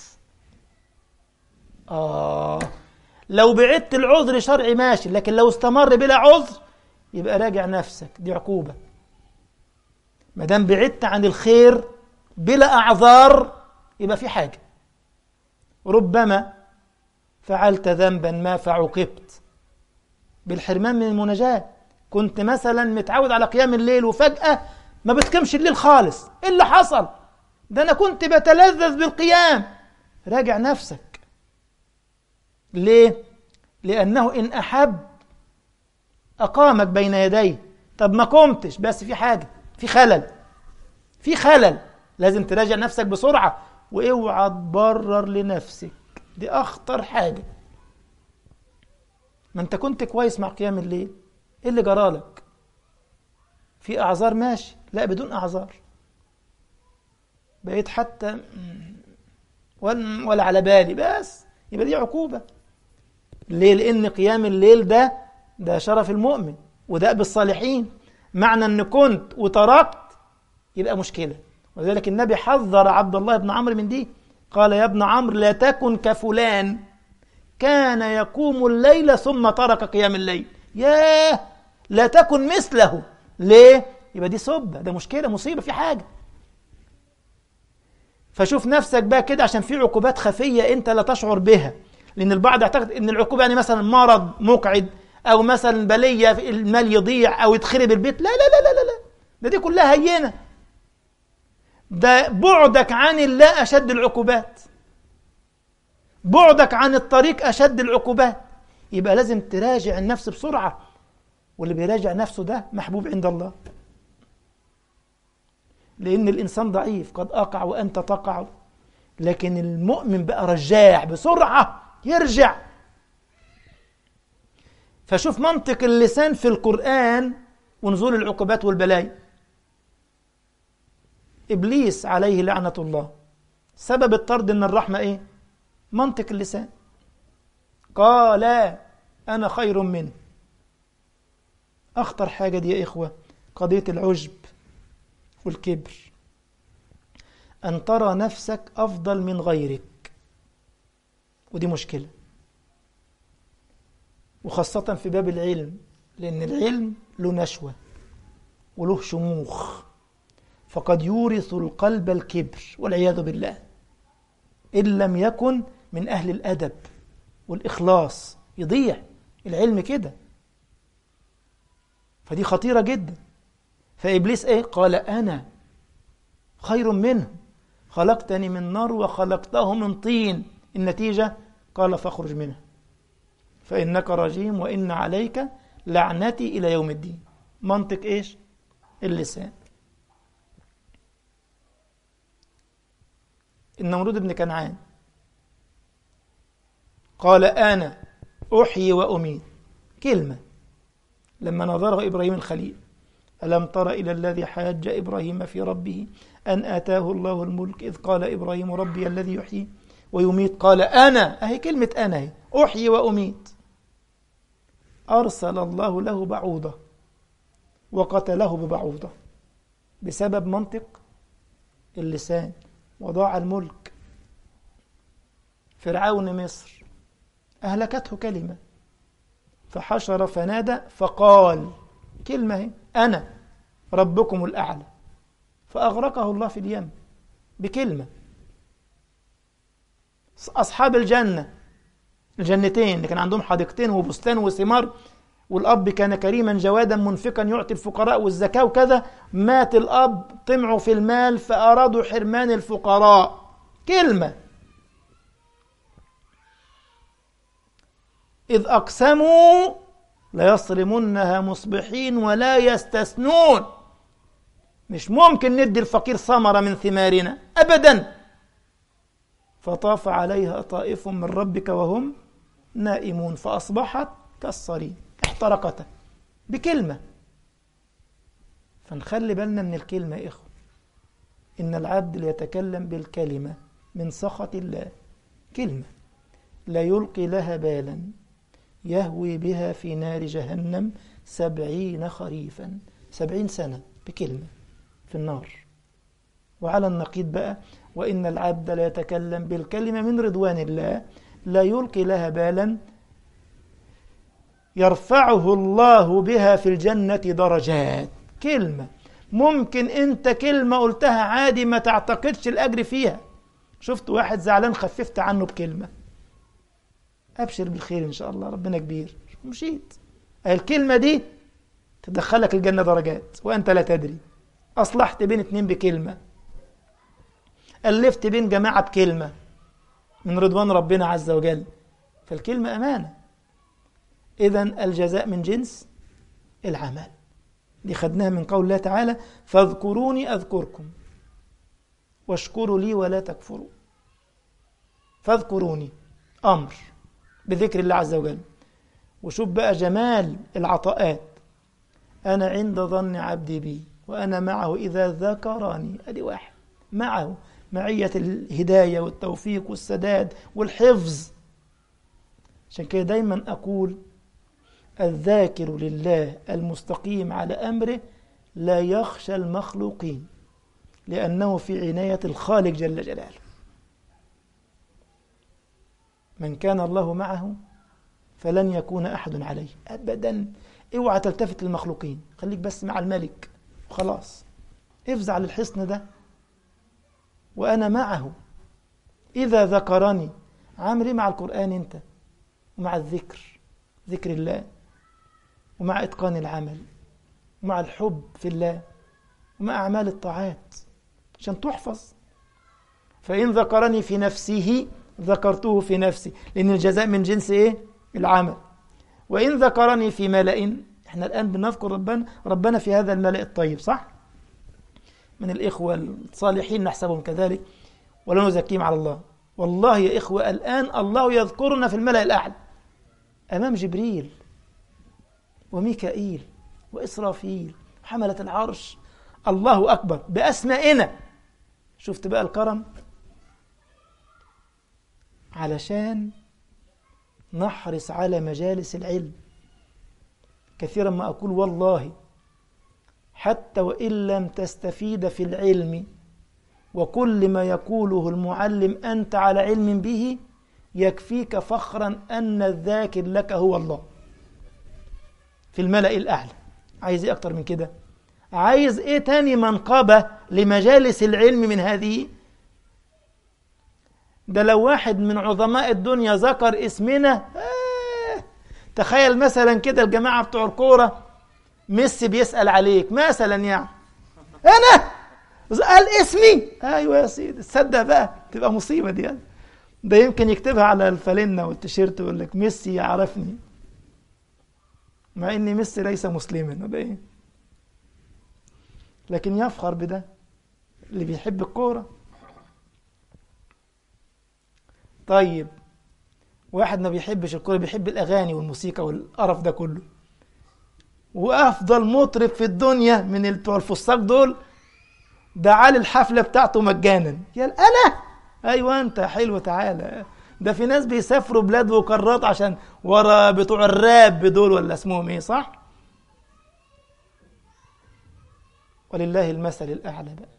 آه لو بعدت العذر شرعي ماشي لكن لو استمر بلا عذر يبقى راجع نفسك دي عقوبة ما دام بعدت عن الخير بلا أعذار يبقى في حاجة ربما فعلت ذنبا ما فعوقبت بالحرمان من المناجاة كنت مثلا متعود على قيام الليل وفجأة ما بتقيمش الليل خالص ايه اللي حصل ده انا كنت بتلذذ بالقيام راجع نفسك ليه لانه ان احب اقامك بين يديه طب ما قمتش بس في حاجه في خلل في خلل لازم تراجع نفسك بسرعه واوعى تبرر لنفسك دي اخطر حاجه ما انت كنت كويس مع قيام الليل ايه اللي جرالك في اعذار ماشي لا بدون اعذار بقيت حتى ولا على بالي بس يبقى دي عقوبة ليه لأن قيام الليل ده ده شرف المؤمن وده بالصالحين معنى أن كنت وتركت يبقى مشكلة ولذلك النبي حذر عبد الله بن عمرو من دي قال يا ابن عمرو لا تكن كفلان كان يقوم الليل ثم ترك قيام الليل ياه لا تكن مثله ليه يبقى دي سبة ده مشكلة مصيبة في حاجة فشوف نفسك بقى كده عشان في عقوبات خفية انت لا تشعر بها لان البعض يعتقد ان العقوبة يعني مثلا مرض مقعد او مثلا بلية المال يضيع او يتخرب البيت لا لا لا لا لا, لا. ده دي كلها هينة ده بعدك عن الله أشد العقوبات بعدك عن الطريق أشد العقوبات يبقى لازم تراجع النفس بسرعة واللي بيراجع نفسه ده محبوب عند الله لأن الإنسان ضعيف قد أقع وأنت تقع لكن المؤمن بقى رجاع بسرعة يرجع فشوف منطق اللسان في القرآن ونزول العقوبات والبلايا إبليس عليه لعنة الله سبب الطرد من الرحمة إيه؟ منطق اللسان قال أنا خير منه أخطر حاجة دي يا إخوة قضية العجب والكبر أن ترى نفسك أفضل من غيرك ودي مشكلة وخاصة في باب العلم لأن العلم له نشوة وله شموخ فقد يورث القلب الكبر والعياذ بالله إن لم يكن من أهل الأدب والإخلاص يضيع العلم كده فدي خطيرة جدا فإبليس إيه؟ قال أنا خير منه خلقتني من نار وخلقته من طين النتيجة قال فاخرج منها فإنك رجيم وإن عليك لعنتي إلى يوم الدين منطق إيش؟ اللسان النمرود بن كنعان قال أنا أحيي وأميت كلمة لما نظره إبراهيم الخليل ألم تر إلى الذي حاج إبراهيم في ربه أن آتاه الله الملك إذ قال إبراهيم ربي الذي يحيي ويميت قال أنا أهي كلمة أنا هي أحيي وأميت أرسل الله له بعوضة وقتله ببعوضة بسبب منطق اللسان وضاع الملك فرعون مصر أهلكته كلمة فحشر فنادى فقال كلمة هي أنا ربكم الأعلى فأغرقه الله في اليم بكلمة أصحاب الجنة الجنتين اللي كان عندهم حديقتين وبستان وثمار والأب كان كريما جوادا منفقا يعطي الفقراء والزكاة وكذا مات الأب طمعوا في المال فأرادوا حرمان الفقراء كلمة إذ أقسموا ليصرمنها مصبحين ولا يستثنون مش ممكن ندي الفقير ثمرة من ثمارنا أبدا فطاف عليها طائف من ربك وهم نائمون فأصبحت كالصريم احترقت بكلمة فنخلي بالنا من الكلمة يا إخوة إن العبد ليتكلم بالكلمة من سخط الله كلمة لا يلقي لها بالا يهوي بها في نار جهنم سبعين خريفا سبعين سنة بكلمة في النار وعلى النقيض بقى وإن العبد لا يتكلم بالكلمة من رضوان الله لا يلقي لها بالا يرفعه الله بها في الجنة درجات كلمة ممكن انت كلمة قلتها عادي ما تعتقدش الأجر فيها شفت واحد زعلان خففت عنه بكلمة أبشر بالخير إن شاء الله ربنا كبير مشيت الكلمة دي تدخلك الجنة درجات وأنت لا تدري أصلحت بين اتنين بكلمة ألفت بين جماعة بكلمة من رضوان ربنا عز وجل فالكلمة أمانة إذا الجزاء من جنس العمل دي خدناها من قول الله تعالى فاذكروني أذكركم واشكروا لي ولا تكفروا فاذكروني أمر بذكر الله عز وجل وشوف بقى جمال العطاءات أنا عند ظن عبدي بي وأنا معه إذا ذكرني أدي واحد معه معية الهداية والتوفيق والسداد والحفظ عشان كده دايما أقول الذاكر لله المستقيم على أمره لا يخشى المخلوقين لأنه في عناية الخالق جل جلاله من كان الله معه فلن يكون أحد عليه أبدا اوعى تلتفت للمخلوقين خليك بس مع الملك وخلاص افزع للحصن ده وأنا معه إذا ذكرني عامل إيه مع القرآن أنت ومع الذكر ذكر الله ومع إتقان العمل ومع الحب في الله ومع أعمال الطاعات عشان تحفظ فإن ذكرني في نفسه ذكرته في نفسي لأن الجزاء من جنس إيه؟ العمل وإن ذكرني في ملأ إحنا الآن بنذكر ربنا ربنا في هذا الملأ الطيب صح؟ من الإخوة الصالحين نحسبهم كذلك ولا نزكيهم على الله والله يا إخوة الآن الله يذكرنا في الملأ الأعلى أمام جبريل وميكائيل وإسرافيل حملة العرش الله أكبر بأسمائنا شفت بقى الكرم علشان نحرص على مجالس العلم كثيرا ما أقول والله حتى وإن لم تستفيد في العلم وكل ما يقوله المعلم أنت على علم به يكفيك فخرا أن الذاكر لك هو الله في الملأ الأعلى عايز إيه أكتر من كده عايز إيه تاني منقبة لمجالس العلم من هذه ده لو واحد من عظماء الدنيا ذكر اسمنا آه تخيل مثلا كده الجماعة بتوع الكورة ميسي بيسأل عليك مثلا يعني أنا قال اسمي أيوة يا سيدي تصدق بقى تبقى مصيبة دي يعني. ده يمكن يكتبها على الفالنة والتيشيرت ويقول لك ميسي يعرفني مع ان ميسي ليس مسلما ولا ايه لكن يفخر بده اللي بيحب الكوره طيب واحد ما بيحبش الكوره بيحب الاغاني والموسيقى والقرف ده كله وافضل مطرب في الدنيا من بتوع الفساق دول دعا لي الحفله بتاعته مجانا يا انا ايوه انت حلو تعالى ده في ناس بيسافروا بلاد وقارات عشان ورا بتوع الراب دول ولا اسمهم ايه صح ولله المثل الاعلى بقى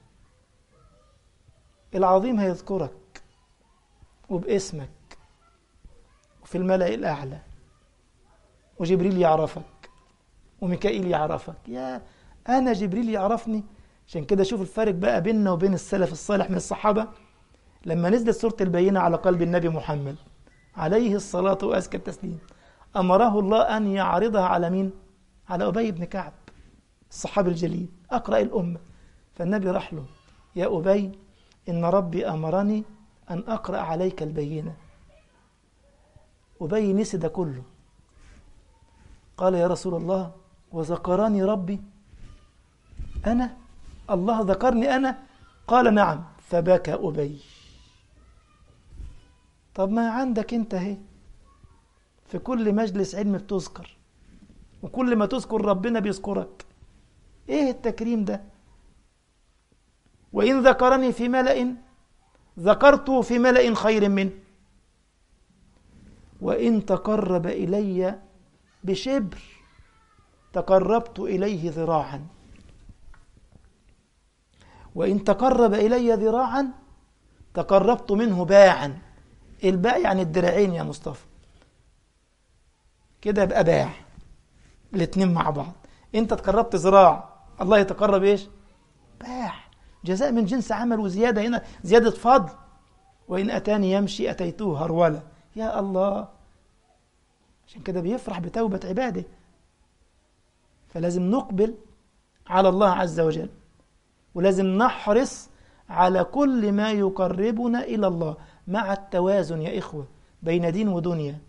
العظيم هيذكرك وباسمك وفي الملأ الأعلى وجبريل يعرفك وميكائيل يعرفك يا أنا جبريل يعرفني عشان كده شوف الفرق بقى بيننا وبين السلف الصالح من الصحابة لما نزلت سورة البينة على قلب النبي محمد عليه الصلاة وأزكى التسليم أمره الله أن يعرضها على مين؟ على أبي بن كعب الصحابي الجليل أقرأ الأمة فالنبي راح له يا أبي إن ربي أمرني أن أقرأ عليك البينة أبي نسي ده كله قال يا رسول الله وذكرني ربي أنا الله ذكرني أنا قال نعم فبكى أبي طب ما عندك انت اهي في كل مجلس علم بتذكر وكل ما تذكر ربنا بيذكرك ايه التكريم ده وإن ذكرني في ملأ ذكرته في ملأ خير منه وإن تقرب إلي بشبر تقربت إليه ذراعا وإن تقرب إلي ذراعا تقربت منه باعا الباع يعني الدراعين يا مصطفى كده يبقى باع الاتنين مع بعض انت تقربت ذراع الله يتقرب ايش باع جزاء من جنس عمل وزيادة هنا زيادة فضل وإن أتاني يمشي أتيته هرولة يا الله عشان كده بيفرح بتوبة عباده فلازم نقبل على الله عز وجل ولازم نحرص على كل ما يقربنا إلى الله مع التوازن يا إخوة بين دين ودنيا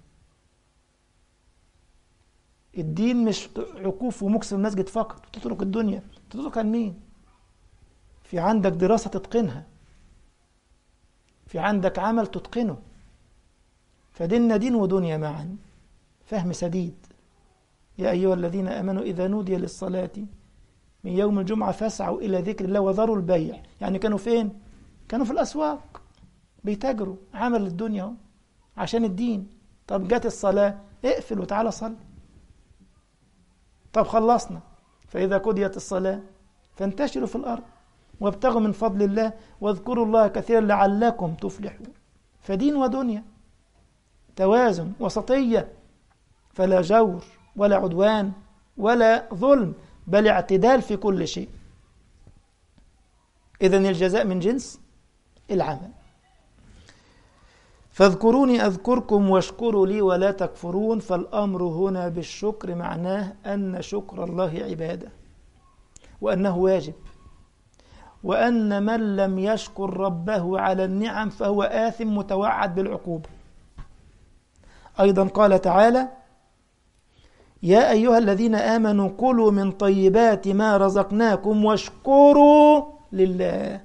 الدين مش عكوف ومكس في المسجد فقط تترك الدنيا تترك عن مين في عندك دراسة تتقنها في عندك عمل تتقنه فديننا دين ودنيا معا فهم سديد يا أيها الذين آمنوا إذا نودي للصلاة من يوم الجمعة فاسعوا إلى ذكر الله وذروا البيع يعني كانوا فين؟ كانوا في الأسواق بيتاجروا عمل الدنيا اهو عشان الدين طب جت الصلاة اقفل وتعالى صل طب خلصنا فإذا قضيت الصلاة فانتشروا في الأرض وابتغوا من فضل الله واذكروا الله كثيرا لعلكم تفلحون فدين ودنيا توازن وسطية فلا جور ولا عدوان ولا ظلم بل اعتدال في كل شيء إذا الجزاء من جنس العمل فاذكروني أذكركم واشكروا لي ولا تكفرون فالأمر هنا بالشكر معناه أن شكر الله عبادة وأنه واجب وأن من لم يشكر ربه على النعم فهو آثم متوعد بالعقوبة أيضا قال تعالى يا أيها الذين آمنوا كلوا من طيبات ما رزقناكم واشكروا لله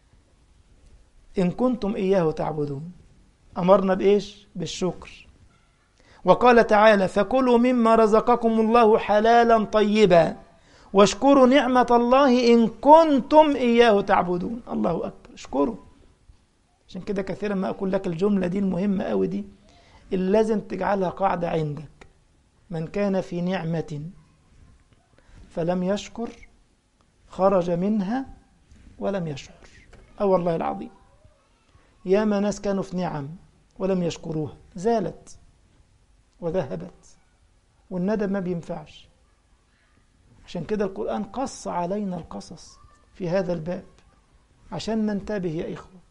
إن كنتم إياه تعبدون أمرنا بإيش؟ بالشكر وقال تعالى فكلوا مما رزقكم الله حلالا طيبا واشكروا نعمة الله إن كنتم إياه تعبدون الله أكبر اشكروا عشان كده كثيرا ما أقول لك الجملة دي المهمة أوي دي اللي لازم تجعلها قاعدة عندك من كان في نعمة فلم يشكر خرج منها ولم يشعر أو والله العظيم ياما ناس كانوا في نعم ولم يشكروها زالت وذهبت والندم ما بينفعش عشان كده القرآن قص علينا القصص في هذا الباب عشان ننتبه يا إخوة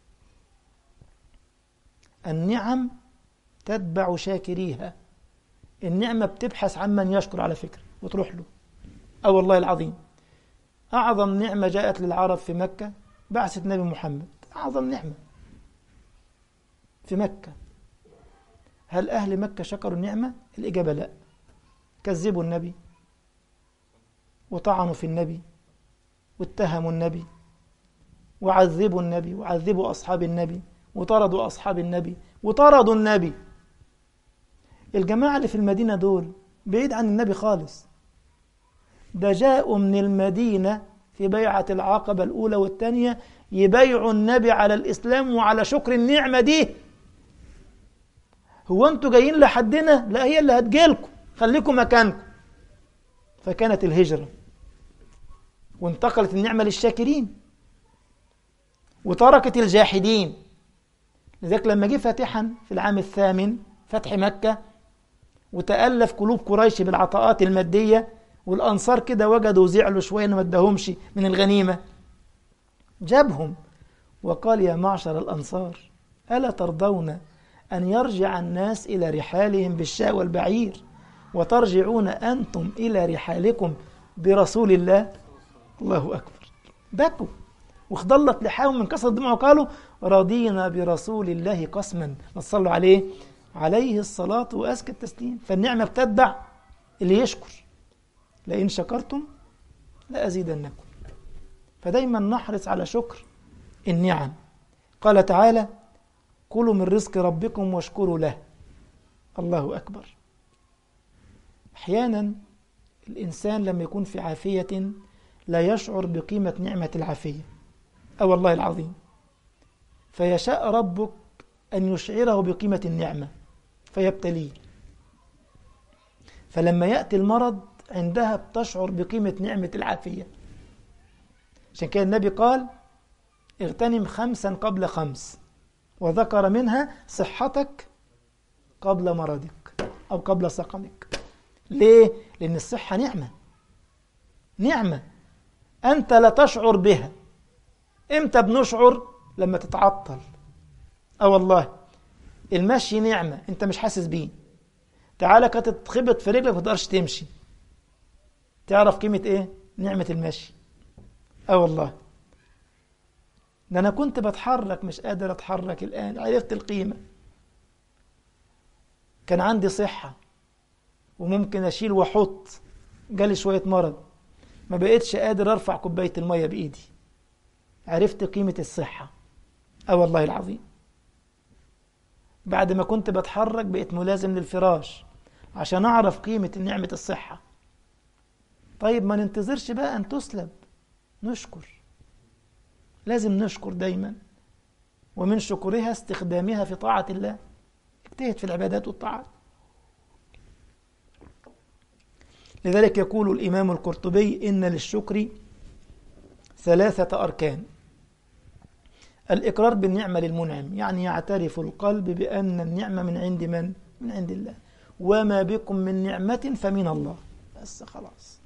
النعم تتبع شاكريها النعمة بتبحث عن من يشكر على فكرة وتروح له أو والله العظيم أعظم نعمة جاءت للعرب في مكة بعثة نبي محمد أعظم نعمة في مكة هل أهل مكة شكروا النعمة؟ الإجابة لا كذبوا النبي وطعنوا في النبي واتهموا النبي وعذبوا النبي وعذبوا أصحاب النبي وطردوا أصحاب النبي وطردوا النبي الجماعة اللي في المدينة دول بعيد عن النبي خالص ده جاءوا من المدينة في بيعة العقبة الأولى والثانية يبيعوا النبي على الإسلام وعلى شكر النعمة دي هو أنتوا جايين لحدنا لا هي اللي هتجيلكم خليكم مكانكم فكانت الهجرة وانتقلت النعمة للشاكرين وتركت الجاحدين لذلك لما جه فاتحا في العام الثامن فتح مكة وتألف قلوب قريش بالعطاءات المادية والأنصار كده وجدوا زعلوا شوية ما ادهمش من الغنيمة جابهم وقال يا معشر الأنصار ألا ترضون أن يرجع الناس إلى رحالهم بالشاء والبعير وترجعون أنتم إلى رحالكم برسول الله الله أكبر بكوا واخضلت لحاهم من كسر الدموع وقالوا رضينا برسول الله قسما نصلوا عليه عليه الصلاة وأزكى التسليم فالنعمة بتتبع اللي يشكر لئن شكرتم لأزيدنكم فدايما نحرص على شكر النعم قال تعالى كلوا من رزق ربكم واشكروا له الله أكبر أحيانا الإنسان لما يكون في عافية لا يشعر بقيمة نعمة العافية أو والله العظيم فيشاء ربك أن يشعره بقيمة النعمة فيبتليه فلما يأتي المرض عندها بتشعر بقيمة نعمة العافية عشان كده النبي قال اغتنم خمسا قبل خمس وذكر منها صحتك قبل مرضك أو قبل سقمك ليه؟ لأن الصحة نعمة نعمة أنت لا تشعر بها إمتى بنشعر؟ لما تتعطل أه والله المشي نعمة أنت مش حاسس بيه تعالى كانت تتخبط في رجلك ما تقدرش تمشي تعرف قيمة إيه؟ نعمة المشي أه والله ده أنا كنت بتحرك مش قادر أتحرك الآن عرفت القيمة كان عندي صحة وممكن أشيل وأحط جالي شوية مرض ما بقيتش قادر أرفع كوباية المية بإيدي عرفت قيمة الصحة أه والله العظيم بعد ما كنت بتحرك بقيت ملازم للفراش عشان أعرف قيمة نعمة الصحة طيب ما ننتظرش بقى أن تسلب نشكر لازم نشكر دايما ومن شكرها استخدامها في طاعة الله اجتهد في العبادات والطاعات لذلك يقول الإمام القرطبي إن للشكر ثلاثة أركان الإقرار بالنعمة للمنعم يعني يعترف القلب بأن النعمة من عند من؟ من عند الله وما بكم من نعمة فمن الله بس خلاص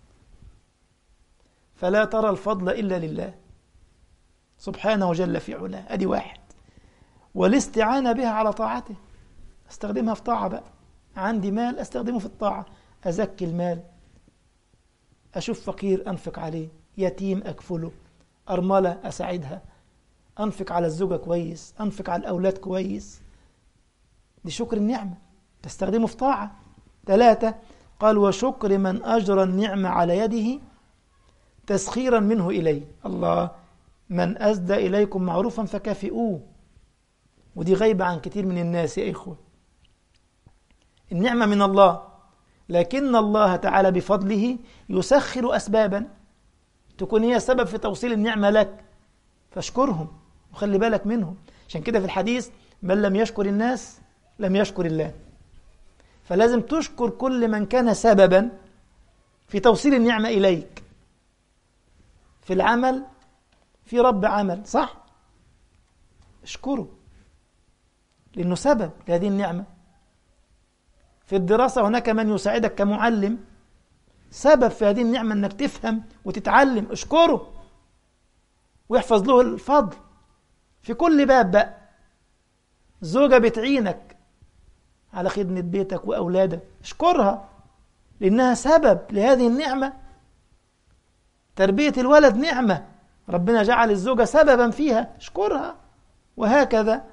فلا ترى الفضل إلا لله سبحانه جل في علاه أدي واحد والاستعانة بها على طاعته استخدمها في طاعة بقى عندي مال استخدمه في الطاعة أزكي المال أشوف فقير أنفق عليه يتيم أكفله أرملة أساعدها أنفق على الزوجة كويس أنفق على الأولاد كويس دي شكر النعمة تستخدمه في طاعة ثلاثة قال وشكر من أجرى النعمة على يده تسخيرا منه إليه الله من أسدى إليكم معروفا فكافئوه ودي غيبة عن كثير من الناس يا إخوة النعمة من الله لكن الله تعالى بفضله يسخر أسبابا تكون هي سبب في توصيل النعمة لك فاشكرهم وخلي بالك منهم عشان كده في الحديث من لم يشكر الناس لم يشكر الله فلازم تشكر كل من كان سببا في توصيل النعمة إليك في العمل في رب عمل صح اشكره لأنه سبب لهذه النعمة في الدراسة هناك من يساعدك كمعلم سبب في هذه النعمة أنك تفهم وتتعلم اشكره ويحفظ له الفضل في كل باب بقى زوجة بتعينك على خدمة بيتك وأولادك اشكرها لأنها سبب لهذه النعمة تربية الولد نعمة ربنا جعل الزوجة سببا فيها اشكرها وهكذا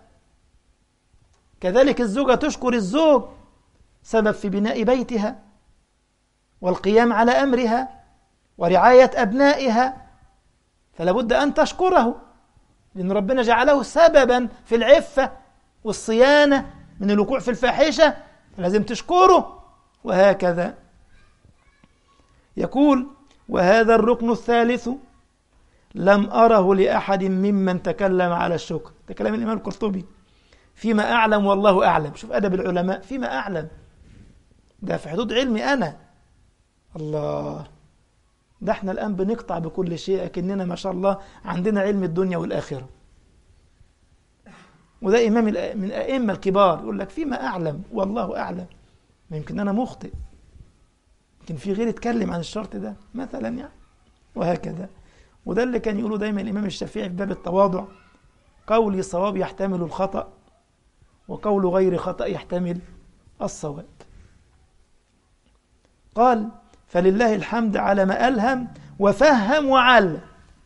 كذلك الزوجة تشكر الزوج سبب في بناء بيتها والقيام على أمرها ورعاية أبنائها فلا بد أن تشكره لأن ربنا جعله سببا في العفة والصيانة من الوقوع في الفاحشة فلازم تشكره وهكذا يقول وهذا الركن الثالث لم أره لأحد ممن تكلم على الشكر ده كلام الإمام القرطبي فيما أعلم والله أعلم شوف أدب العلماء فيما أعلم ده في حدود علمي أنا الله ده احنا الآن بنقطع بكل شيء أكننا ما شاء الله عندنا علم الدنيا والآخرة وده إمام من الأئمة الكبار يقول لك فيما أعلم والله أعلم ما يمكن أنا مخطئ يمكن في غير يتكلم عن الشرط ده مثلا يعني وهكذا وده اللي كان يقوله دايما الإمام الشافعي في باب التواضع قولي صواب يحتمل الخطأ وقول غير خطأ يحتمل الصواب قال فلله الحمد على ما ألهم وفهم وعلم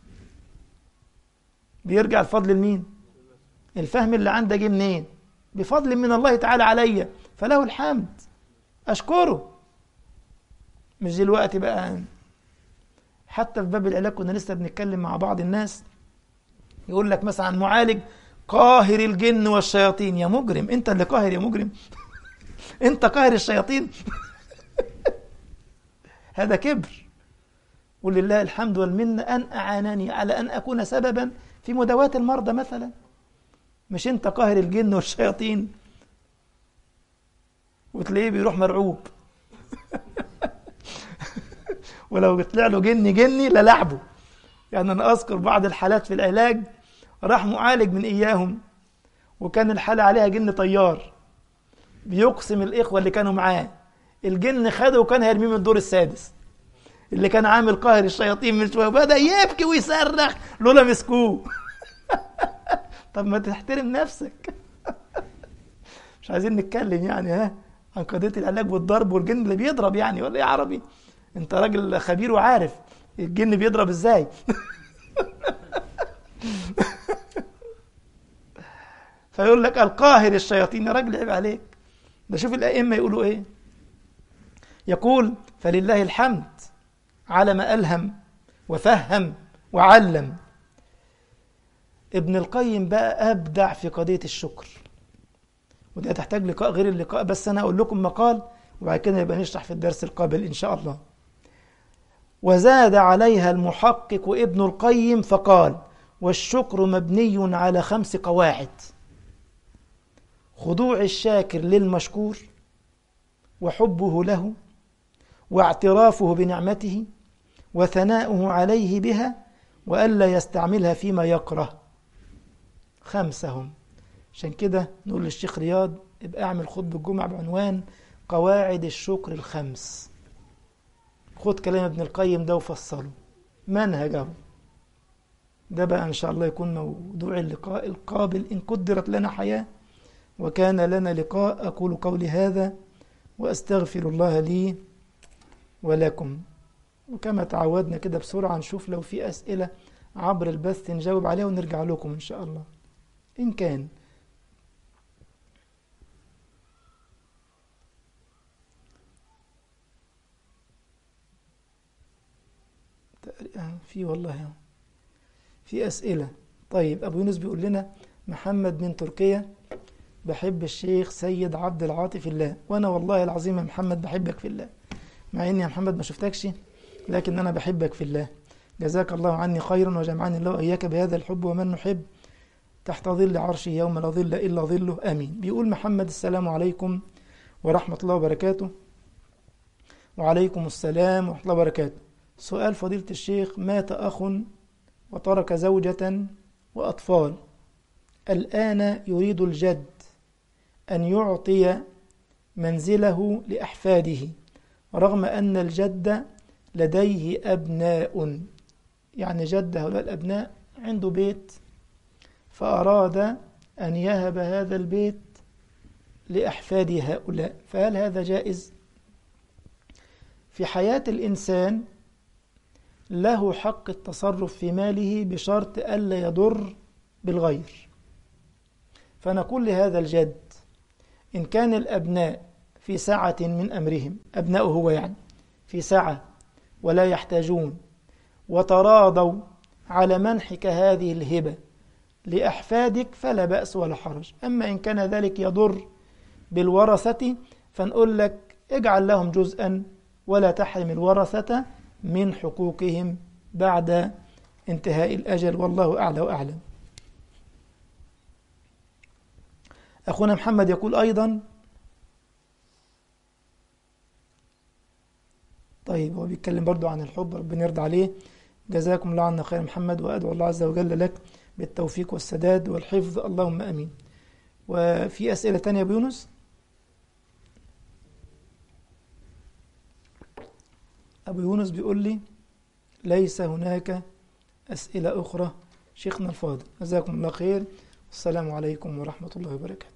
بيرجع الفضل لمين الفهم اللي عندك جه منين بفضل من الله تعالى عليا فله الحمد أشكره مش دلوقتي بقى حتى في باب العلاج كنا لسه بنتكلم مع بعض الناس يقول لك مثلا عن معالج قاهر الجن والشياطين يا مجرم انت اللي قاهر يا مجرم انت قاهر الشياطين هذا كبر ولله الحمد والمنة أن أعانني على أن أكون سببا في مداواة المرضى مثلا مش أنت قاهر الجن والشياطين وتلاقيه بيروح مرعوب ولو طلع له جني جني للعبه يعني أنا أذكر بعض الحالات في العلاج راح معالج من إياهم وكان الحالة عليها جن طيار بيقسم الإخوة اللي كانوا معاه الجن خده وكان هيرميه من الدور السادس اللي كان عامل قاهر الشياطين من شويه وبدا يبكي ويصرخ لولا مسكوه طب ما تحترم نفسك مش عايزين نتكلم يعني ها عن قضيه العلاج والضرب والجن اللي بيضرب يعني ولا ايه عربي انت راجل خبير وعارف الجن بيضرب ازاي فيقول لك القاهر الشياطين يا راجل عيب عليك ده شوف الائمه يقولوا ايه يقول فلله الحمد على ما ألهم وفهم وعلم ابن القيم بقى أبدع في قضية الشكر وده تحتاج لقاء غير اللقاء بس أنا أقول لكم مقال وبعد كده يبقى نشرح في الدرس القابل إن شاء الله وزاد عليها المحقق ابن القيم فقال والشكر مبني على خمس قواعد خضوع الشاكر للمشكور وحبه له واعترافه بنعمته وثناؤه عليه بها وألا يستعملها فيما يكره خمسة هم عشان كده نقول للشيخ رياض ابقى اعمل خطبة الجمعة بعنوان قواعد الشكر الخمس خد كلام ابن القيم ده وفصله منهجه ده بقى إن شاء الله يكون موضوع اللقاء القابل إن قدرت لنا حياة وكان لنا لقاء أقول قولي هذا وأستغفر الله لي ولكم وكما تعودنا كده بسرعة نشوف لو في أسئلة عبر البث نجاوب عليها ونرجع لكم إن شاء الله إن كان في والله في أسئلة طيب أبو يونس بيقول لنا محمد من تركيا بحب الشيخ سيد عبد العاطي في الله وأنا والله العظيم يا محمد بحبك في الله مع إني يا محمد ما شفتكش لكن أنا بحبك في الله جزاك الله عني خيرا وجمعني الله وإياك بهذا الحب ومن نحب تحت ظل عرشه يوم لا ظل إلا ظله آمين بيقول محمد السلام عليكم ورحمة الله وبركاته وعليكم السلام ورحمة الله وبركاته سؤال فضيلة الشيخ مات أخ وترك زوجة وأطفال الآن يريد الجد أن يعطي منزله لأحفاده رغم أن الجد لديه أبناء يعني جد هؤلاء الأبناء عنده بيت فأراد أن يهب هذا البيت لأحفاد هؤلاء فهل هذا جائز؟ في حياة الإنسان له حق التصرف في ماله بشرط ألا يضر بالغير فنقول لهذا الجد إن كان الأبناء في سعة من أمرهم أبناؤه هو يعني في سعة ولا يحتاجون وتراضوا على منحك هذه الهبة لأحفادك فلا بأس ولا حرج أما إن كان ذلك يضر بالورثة فنقول لك اجعل لهم جزءا ولا تحرم الورثة من حقوقهم بعد انتهاء الأجل والله أعلى وأعلم أخونا محمد يقول أيضا طيب هو بيتكلم برضو عن الحب ربنا يرضى عليه جزاكم الله عنا خير محمد وأدعو الله عز وجل لك بالتوفيق والسداد والحفظ اللهم أمين وفي أسئلة تانية أبو يونس أبو يونس بيقول لي ليس هناك أسئلة أخرى شيخنا الفاضل جزاكم الله خير والسلام عليكم ورحمة الله وبركاته